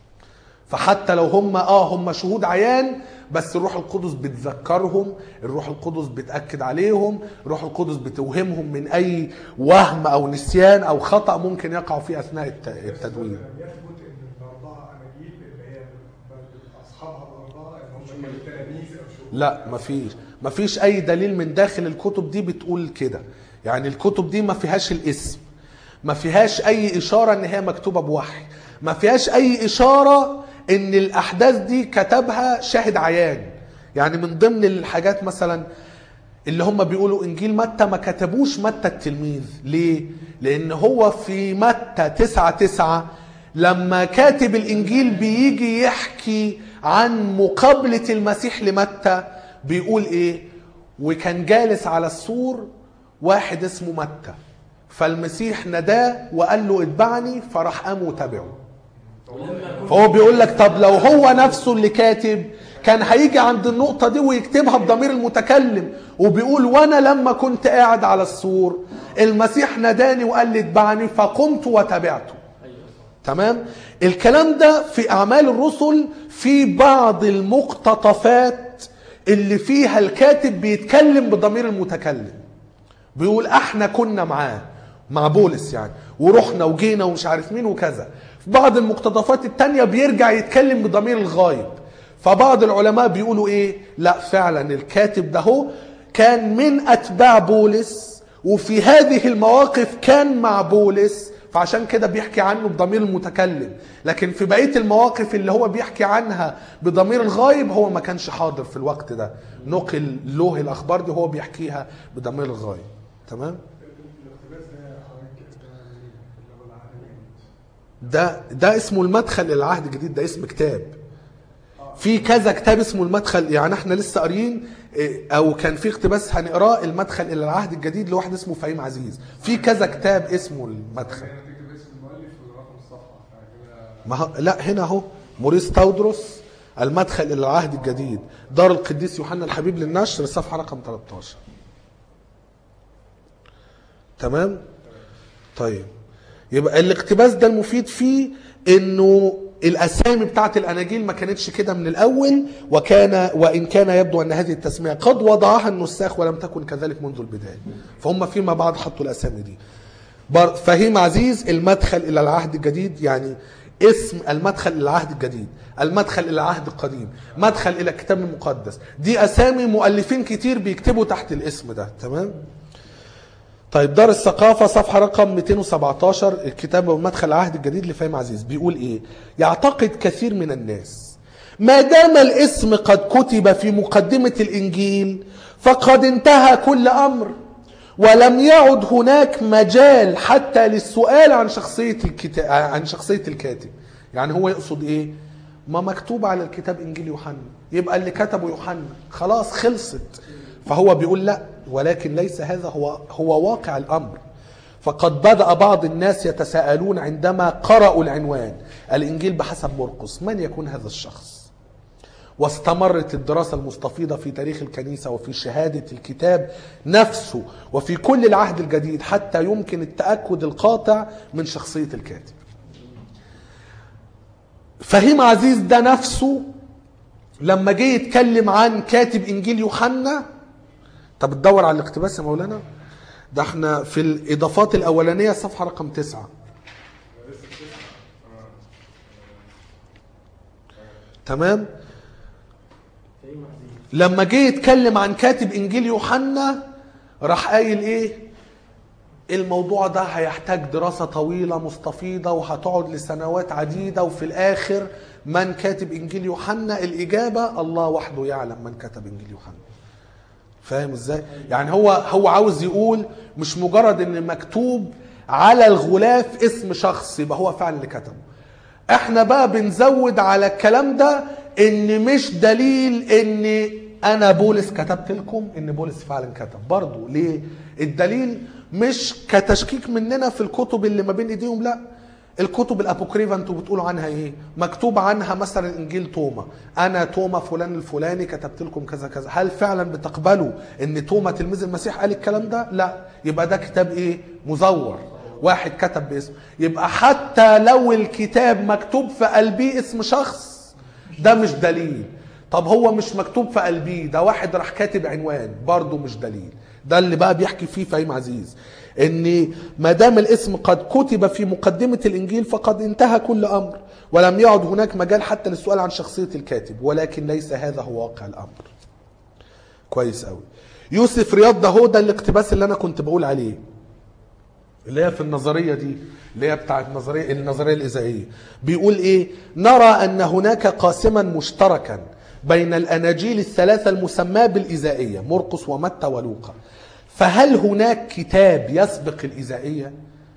فحتى لو هم اه هم شهود عيان بس الروح القدس بتذكرهم الروح القدس بتاكد عليهم الروح القدس بتوهمهم من اي وهم او نسيان او خطا ممكن يقع فيه اثناء الت- التدوين لم يثبت ان الاربعه اناجيل اللي هي اصحابها الاربعه ان هم كانوا تلاميذ او شهود لا مفيش مفيش اي دليل من داخل الكتب دي بتقول كده يعني الكتب دي ما فيهاش الاسم ما فيهاش اي اشاره ان هي مكتوبه بوحي ما فيهاش اي اشاره ان الاحداث دي كتبها شاهد عيان يعني من ضمن الحاجات مثلا اللي هم بيقولوا انجيل متى ما كتبوش متى التلميذ ليه لان هو في متى تسعة تسعة لما كاتب الانجيل بيجي يحكي عن مقابلة المسيح لمتى بيقول ايه وكان جالس على السور واحد اسمه متى فالمسيح نداه وقال له اتبعني فراح قام وتبعه فهو بيقول لك طب لو هو نفسه اللي كاتب كان هيجي عند النقطة دي ويكتبها بضمير المتكلم وبيقول وانا لما كنت قاعد على السور المسيح ناداني وقال لي اتبعني فقمت وتبعته تمام الكلام ده في اعمال الرسل في بعض المقتطفات اللي فيها الكاتب بيتكلم بضمير المتكلم بيقول احنا كنا معاه مع بولس يعني ورحنا وجينا ومش عارف مين وكذا في بعض المقتطفات التانية بيرجع يتكلم بضمير الغايب فبعض العلماء بيقولوا ايه لا فعلا الكاتب ده هو كان من اتباع بولس وفي هذه المواقف كان مع بولس فعشان كده بيحكي عنه بضمير المتكلم لكن في بقيه المواقف اللي هو بيحكي عنها بضمير الغايب هو ما كانش حاضر في الوقت ده نقل له الاخبار دي هو بيحكيها بضمير الغايب تمام الاقتباس ده حضرتك ده اللي هو العهد الجديد ده ده اسمه المدخل الى العهد الجديد ده اسم كتاب في كذا كتاب اسمه المدخل يعني احنا لسه قاريين إيه، او كان في اقتباس هنقراه المدخل الى العهد الجديد لواحد اسمه فهيم عزيز في كذا كتاب اسمه المدخل هنا تكتب اسم المؤلف ورقم الصفحه فكده ما هو لا هنا اهو موريس تاودروس المدخل الى العهد الجديد دار القديس يوحنا الحبيب للنشر صفحه رقم 13 تمام طيب يبقى الاقتباس ده المفيد فيه انه الاسامي بتاعت الاناجيل ما كانتش كده من الاول وكان وان كان يبدو ان هذه التسميه قد وضعها النساخ ولم تكن كذلك منذ البدايه فهم فيما بعد حطوا الاسامي دي بر- فهيم عزيز المدخل الى العهد الجديد يعني اسم المدخل الى العهد الجديد المدخل الى العهد القديم مدخل الى الكتاب المقدس دي اسامي مؤلفين كتير بيكتبوا تحت الاسم ده تمام طيب دار الثقافة صفحة رقم 217 الكتاب ومدخل العهد الجديد لفهيم عزيز بيقول ايه يعتقد كثير من الناس ما دام الاسم قد كتب في مقدمة الانجيل فقد انتهى كل امر ولم يعد هناك مجال حتى للسؤال عن شخصية الكتاب عن شخصية الكاتب يعني هو يقصد ايه ما مكتوب على الكتاب انجيل يوحنا يبقى اللي كتبه يوحنا خلاص خلصت فهو بيقول لا ولكن ليس هذا هو هو واقع الامر فقد بدأ بعض الناس يتساءلون عندما قرأوا العنوان الانجيل بحسب مرقس من يكون هذا الشخص واستمرت الدراسة المستفيضة في تاريخ الكنيسة وفي شهادة الكتاب نفسه وفي كل العهد الجديد حتى يمكن التأكد القاطع من شخصية الكاتب فهيم عزيز ده نفسه لما جه يتكلم عن كاتب انجيل يوحنا طب تدور على الاقتباس يا مولانا ده احنا في الاضافات الاولانيه صفحه رقم تسعة تمام فاهم عزيز لما جه يتكلم عن كاتب انجيل يوحنا راح قايل ايه الموضوع ده هيحتاج دراسة طويلة مستفيضة وهتقعد لسنوات عديدة وفي الآخر من كاتب إنجيل يوحنا الإجابة الله وحده يعلم من كتب إنجيل يوحنا فاهم ازاي؟ يعني هو هو عاوز يقول مش مجرد ان مكتوب على الغلاف اسم شخص يبقى هو فعلا اللي كتبه. احنا بقى بنزود على الكلام ده ان مش دليل ان انا بولس كتبت لكم ان بولس فعلا كتب برضه ليه الدليل مش كتشكيك مننا في الكتب اللي ما بين ايديهم لا الكتب الابوكريفا انتوا بتقولوا عنها ايه مكتوب عنها مثلا انجيل توما انا توما فلان الفلاني كتبت لكم كذا كذا هل فعلا بتقبلوا ان توما تلميذ المسيح قال الكلام ده لا يبقى ده كتاب ايه مزور واحد كتب باسم يبقى حتى لو الكتاب مكتوب في قلبيه اسم شخص ده مش دليل طب هو مش مكتوب في قلبيه ده واحد راح كاتب عنوان برضه مش دليل ده اللي بقى بيحكي فيه فهيم عزيز ان ما دام الاسم قد كتب في مقدمه الانجيل فقد انتهى كل امر ولم يعد هناك مجال حتى للسؤال عن شخصيه الكاتب ولكن ليس هذا هو واقع الامر كويس قوي يوسف رياض ده هو ده الاقتباس اللي انا كنت بقول عليه اللي هي في النظريه دي اللي هي بتاعت النظريه النظريه الاذائيه بيقول ايه نرى ان هناك قاسما مشتركا بين الاناجيل الثلاثه المسماه بالاذائيه مرقس ومتى ولوقا فهل هناك كتاب يسبق الاذائيه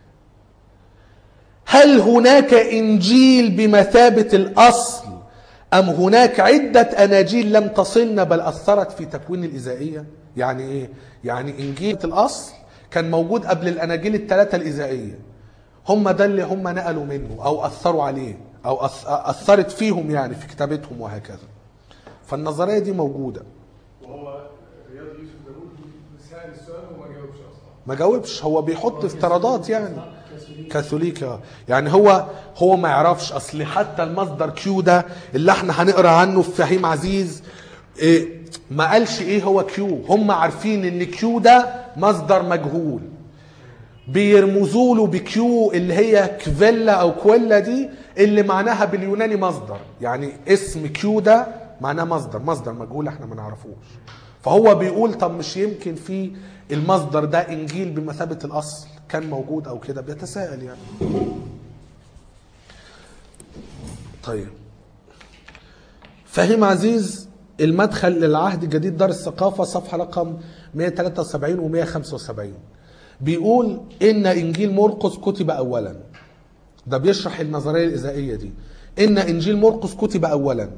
هل هناك انجيل بمثابه الاصل ام هناك عده اناجيل لم تصلنا بل اثرت في تكوين الاذائيه يعني ايه يعني انجيل الاصل كان موجود قبل الاناجيل الثلاثه الاذائيه هم ده اللي هم نقلوا منه او اثروا عليه او أث- اثرت فيهم يعني في كتابتهم وهكذا فالنظريه دي موجوده وهو رياض يوسف داوود سأل السؤال وما جاوبش اصلا ما جاوبش هو بيحط افتراضات يعني كاثوليك كاثوليك آه. يعني هو هو ما يعرفش اصل حتى المصدر كيو ده اللي احنا هنقرا عنه في فهيم عزيز إيه، ما قالش ايه هو كيو هم عارفين ان كيو ده مصدر مجهول بيرمزوا له بكيو اللي هي كفيلا او كويلا دي اللي معناها باليوناني مصدر يعني اسم كيو ده معناه مصدر مصدر مجهول احنا ما نعرفوش فهو بيقول طب مش يمكن في المصدر ده انجيل بمثابه الاصل كان موجود او كده بيتساءل يعني طيب فهيم عزيز المدخل للعهد الجديد دار الثقافة صفحة رقم 173 و 175 بيقول إن إنجيل مرقس كتب أولا ده بيشرح النظرية الإزائية دي إن إنجيل مرقس كتب أولا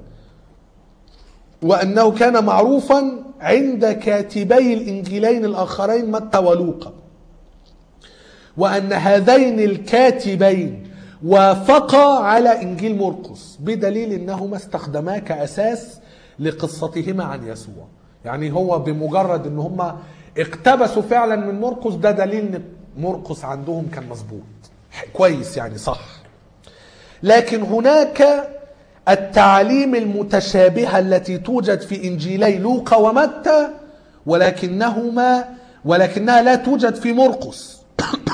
وأنه كان معروفا عند كاتبي الإنجيلين الآخرين متى ولوقا وأن هذين الكاتبين وافقا على إنجيل مرقس بدليل أنهما استخدما كأساس لقصتهما عن يسوع يعني هو بمجرد أن هما اقتبسوا فعلا من مرقس ده دليل أن مرقس عندهم كان مظبوط كويس يعني صح لكن هناك التعاليم المتشابهة التي توجد في إنجيلي لوقا ومتى ولكنهما ولكنها لا توجد في مرقس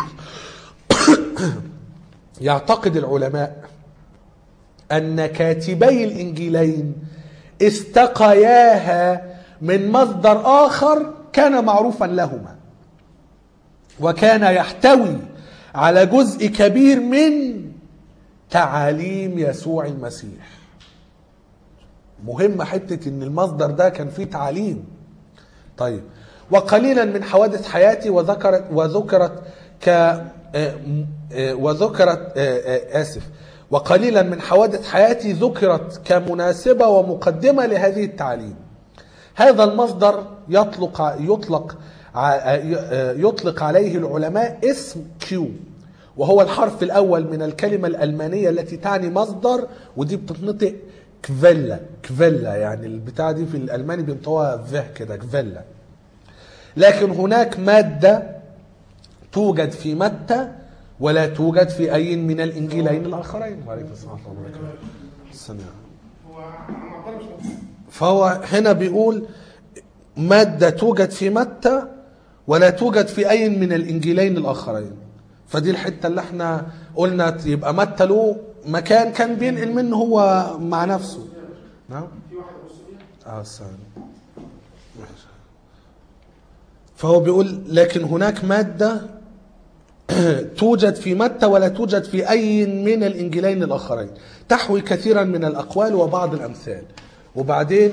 يعتقد العلماء أن كاتبي الإنجيلين استقياها من مصدر آخر كان معروفا لهما وكان يحتوي على جزء كبير من تعاليم يسوع المسيح مهم حتة ان المصدر ده كان فيه تعاليم طيب وقليلا من حوادث حياتي وذكرت وذكرت ك وذكرت اسف وقليلا من حوادث حياتي ذكرت كمناسبة ومقدمة لهذه التعاليم هذا المصدر يطلق يطلق يطلق عليه العلماء اسم كيو وهو الحرف الأول من الكلمة الألمانية التي تعني مصدر ودي بتتنطق كفيلا كفيلا يعني البتاع دي في الألماني بينطوها فه كده كفيلا لكن هناك مادة توجد في متى ولا توجد في أي من الإنجيلين الآخرين وعليكم السلام ورحمة الله وبركاته السلام هو عم عبد الله مش مصري. فهو هنا بيقول مادة توجد في متى ولا توجد في أي من الإنجيلين الآخرين فدي الحتة اللي احنا قلنا يبقى متى له مكان كان بينقل منه هو مع نفسه نعم في واحد بص فيها اه ثاني ماشي. فهو بيقول لكن هناك مادة توجد في متى ولا توجد في أي من الإنجيلين الآخرين تحوي كثيرا من الأقوال وبعض الأمثال وبعدين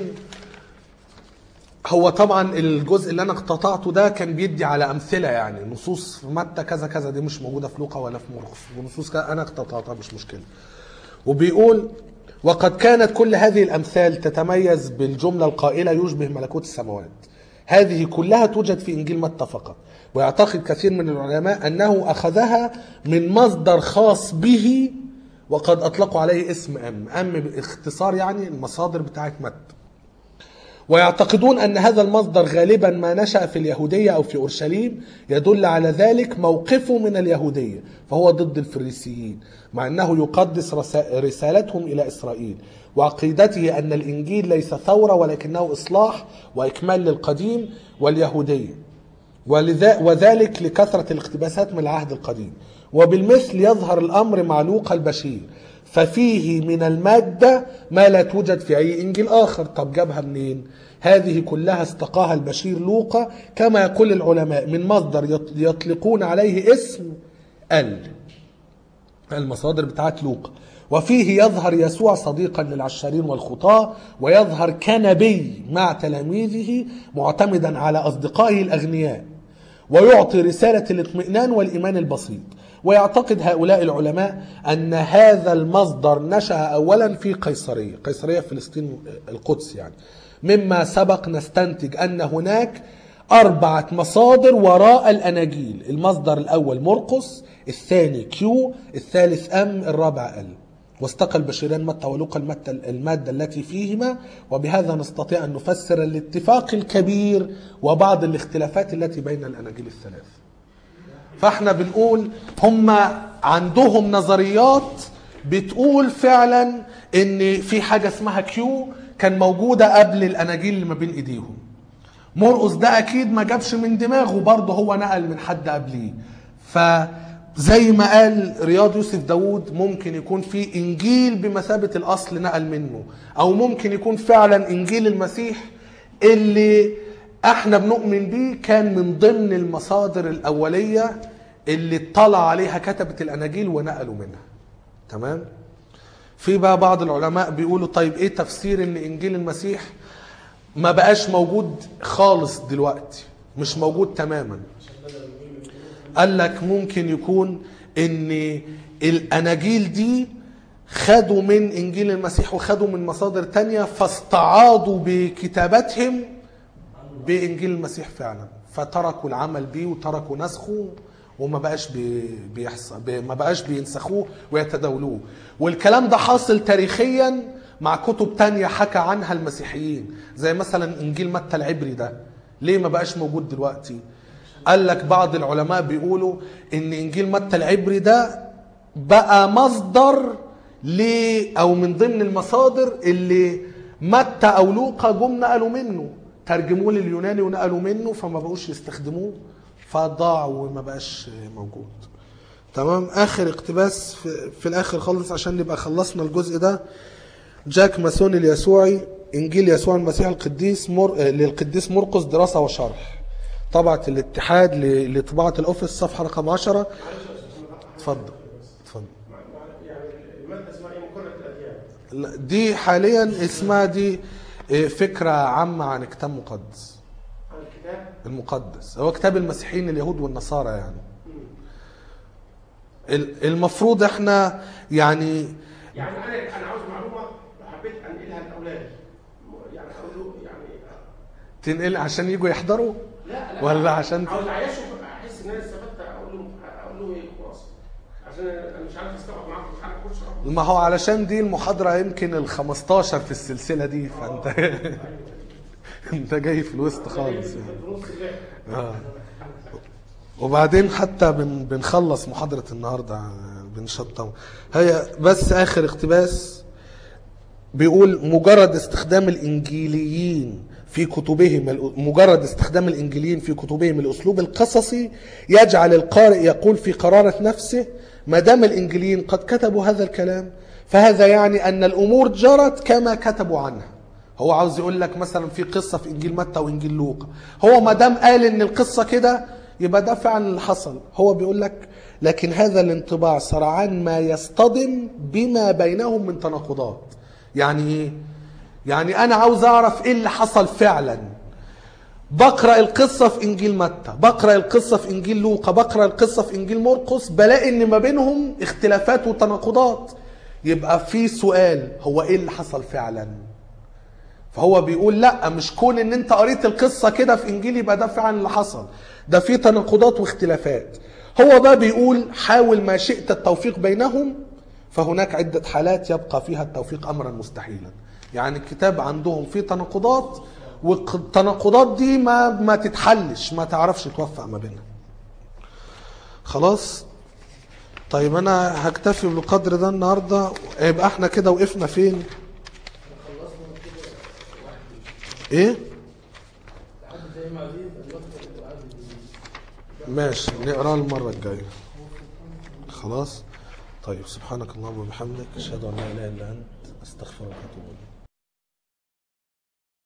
هو طبعا الجزء اللي انا اقتطعته ده كان بيدي على امثله يعني نصوص في متى كذا كذا دي مش موجوده في لوقا ولا في مرقس ونصوص كذا انا اقتطعتها مش مشكله وبيقول وقد كانت كل هذه الامثال تتميز بالجمله القائله يشبه ملكوت السماوات هذه كلها توجد في انجيل متى فقط ويعتقد كثير من العلماء انه اخذها من مصدر خاص به وقد اطلقوا عليه اسم ام ام باختصار يعني المصادر بتاعت متى ويعتقدون أن هذا المصدر غالبا ما نشأ في اليهودية أو في أورشليم يدل على ذلك موقفه من اليهودية فهو ضد الفريسيين مع أنه يقدس رسا- رسالتهم إلى إسرائيل وعقيدته أن الإنجيل ليس ثورة ولكنه إصلاح وإكمال للقديم واليهودية ولذا وذلك لكثرة الاقتباسات من العهد القديم وبالمثل يظهر الأمر مع لوقا البشير ففيه من المادة ما لا توجد في أي إنجيل آخر طب جابها منين هذه كلها استقاها البشير لوقا كما يقول العلماء من مصدر يط- يطلقون عليه اسم ال المصادر بتاعت لوقا وفيه يظهر يسوع صديقا للعشارين والخطاة ويظهر كنبي مع تلاميذه معتمدا على أصدقائه الأغنياء ويعطي رسالة الاطمئنان والإيمان البسيط ويعتقد هؤلاء العلماء أن هذا المصدر نشأ أولا في قيصرية قيصرية فلسطين القدس يعني مما سبق نستنتج أن هناك أربعة مصادر وراء الأناجيل المصدر الأول مرقس الثاني كيو الثالث أم الرابع ال واستقى البشيران متى ولوقا المتى المادة التي فيهما وبهذا نستطيع أن نفسر الاتفاق الكبير وبعض الاختلافات التي بين الأناجيل الثلاث فاحنا بنقول هم عندهم نظريات بتقول فعلا ان في حاجه اسمها كيو كان موجودة قبل الأناجيل اللي ما بين إيديهم مرقس ده أكيد ما جابش من دماغه برضه هو نقل من حد قبليه فزي ما قال رياض يوسف داوود ممكن يكون في إنجيل بمثابة الأصل نقل منه أو ممكن يكون فعلا إنجيل المسيح اللي احنا بنؤمن بيه كان من ضمن المصادر الأولية اللي اطلع عليها كتبة الأناجيل ونقلوا منها تمام في بقى بعض العلماء بيقولوا طيب ايه تفسير ان انجيل المسيح ما بقاش موجود خالص دلوقتي مش موجود تماما قال لك ممكن يكون ان الاناجيل دي خدوا من انجيل المسيح وخدوا من مصادر تانية فاستعاضوا بكتاباتهم بانجيل المسيح فعلا فتركوا العمل بيه وتركوا نسخه وما بقاش بي- بيحصل بي- ما بقاش بينسخوه ويتداولوه والكلام ده حاصل تاريخيا مع كتب تانية حكى عنها المسيحيين زي مثلا انجيل متى العبري ده ليه ما بقاش موجود دلوقتي قال لك بعض العلماء بيقولوا ان انجيل متى العبري ده بقى مصدر ل او من ضمن المصادر اللي متى او لوقا جم نقلوا منه ترجموه لليوناني ونقلوا منه فما بقوش يستخدموه فضاع وما بقاش موجود تمام اخر اقتباس في, في الاخر خالص عشان نبقى خلصنا الجزء ده جاك ماسون اليسوعي انجيل يسوع المسيح القديس مر... آه، للقديس مرقس دراسه وشرح طبعه الاتحاد ل... لطباعه الاوفيس صفحه رقم 10 اتفضل اتفضل يعني الماده اسمها ايه مقرره الاديان لا، دي حاليا اسمها دي آه، فكره عامه عن كتاب مقدس عن الكتاب المقدس هو كتاب المسيحيين اليهود والنصارى يعني ال- المفروض احنا يعني يعني انا انا عاوز معلومه حبيت انقلها لاولادي يعني اقول له يعني تنقل عشان يجوا يحضروا لا لا ولا عشان عاوز اعيشه احس ان انا استفدت اقول له اقول له ايه خلاص عشان انا مش عارف استوعب معاكم مش عارف اخش أقعد. ما هو علشان دي المحاضرة يمكن ال 15 في السلسلة دي فانت انت جاي في الوسط خالص يعني في نص اللعب آه. وبعدين حتى بن بنخلص محاضرة النهاردة بنشطب هي بس آخر اقتباس بيقول مجرد استخدام الإنجيليين في كتبهم الأ- مجرد استخدام الإنجيليين في كتبهم الأسلوب القصصي يجعل القارئ يقول في قرارة نفسه ما دام الإنجيليين قد كتبوا هذا الكلام فهذا يعني أن الأمور جرت كما كتبوا عنها هو عاوز يقول لك مثلا في قصة في إنجيل متى وإنجيل لوقا هو ما دام قال إن القصة كده يبقى ده فعلا اللي حصل هو بيقول لك لكن هذا الانطباع سرعان ما يصطدم بما بينهم من تناقضات يعني ايه يعني انا عاوز اعرف ايه اللي حصل فعلا بقرا القصه في انجيل متى بقرا القصه في انجيل لوقا بقرا القصه في انجيل مرقس بلاقي ان ما بينهم اختلافات وتناقضات يبقى في سؤال هو ايه اللي حصل فعلا فهو بيقول لا مش كون ان انت قريت القصه كده في انجيل يبقى ده فعلا اللي حصل ده في تناقضات واختلافات هو بقى بيقول حاول ما شئت التوفيق بينهم فهناك عدة حالات يبقى فيها التوفيق أمرا مستحيلا يعني الكتاب عندهم فيه تناقضات والتناقضات دي ما ما تتحلش ما تعرفش توفق ما بينها خلاص طيب انا هكتفي بالقدر ده النهارده يبقى احنا كده وقفنا فين ايه لحد زي ما عزيز الوقت العادي ماشي نقراه المره الجايه خلاص طيب سبحانك اللهم وبحمدك اشهد ان لا اله الا انت استغفرك واتوب اليك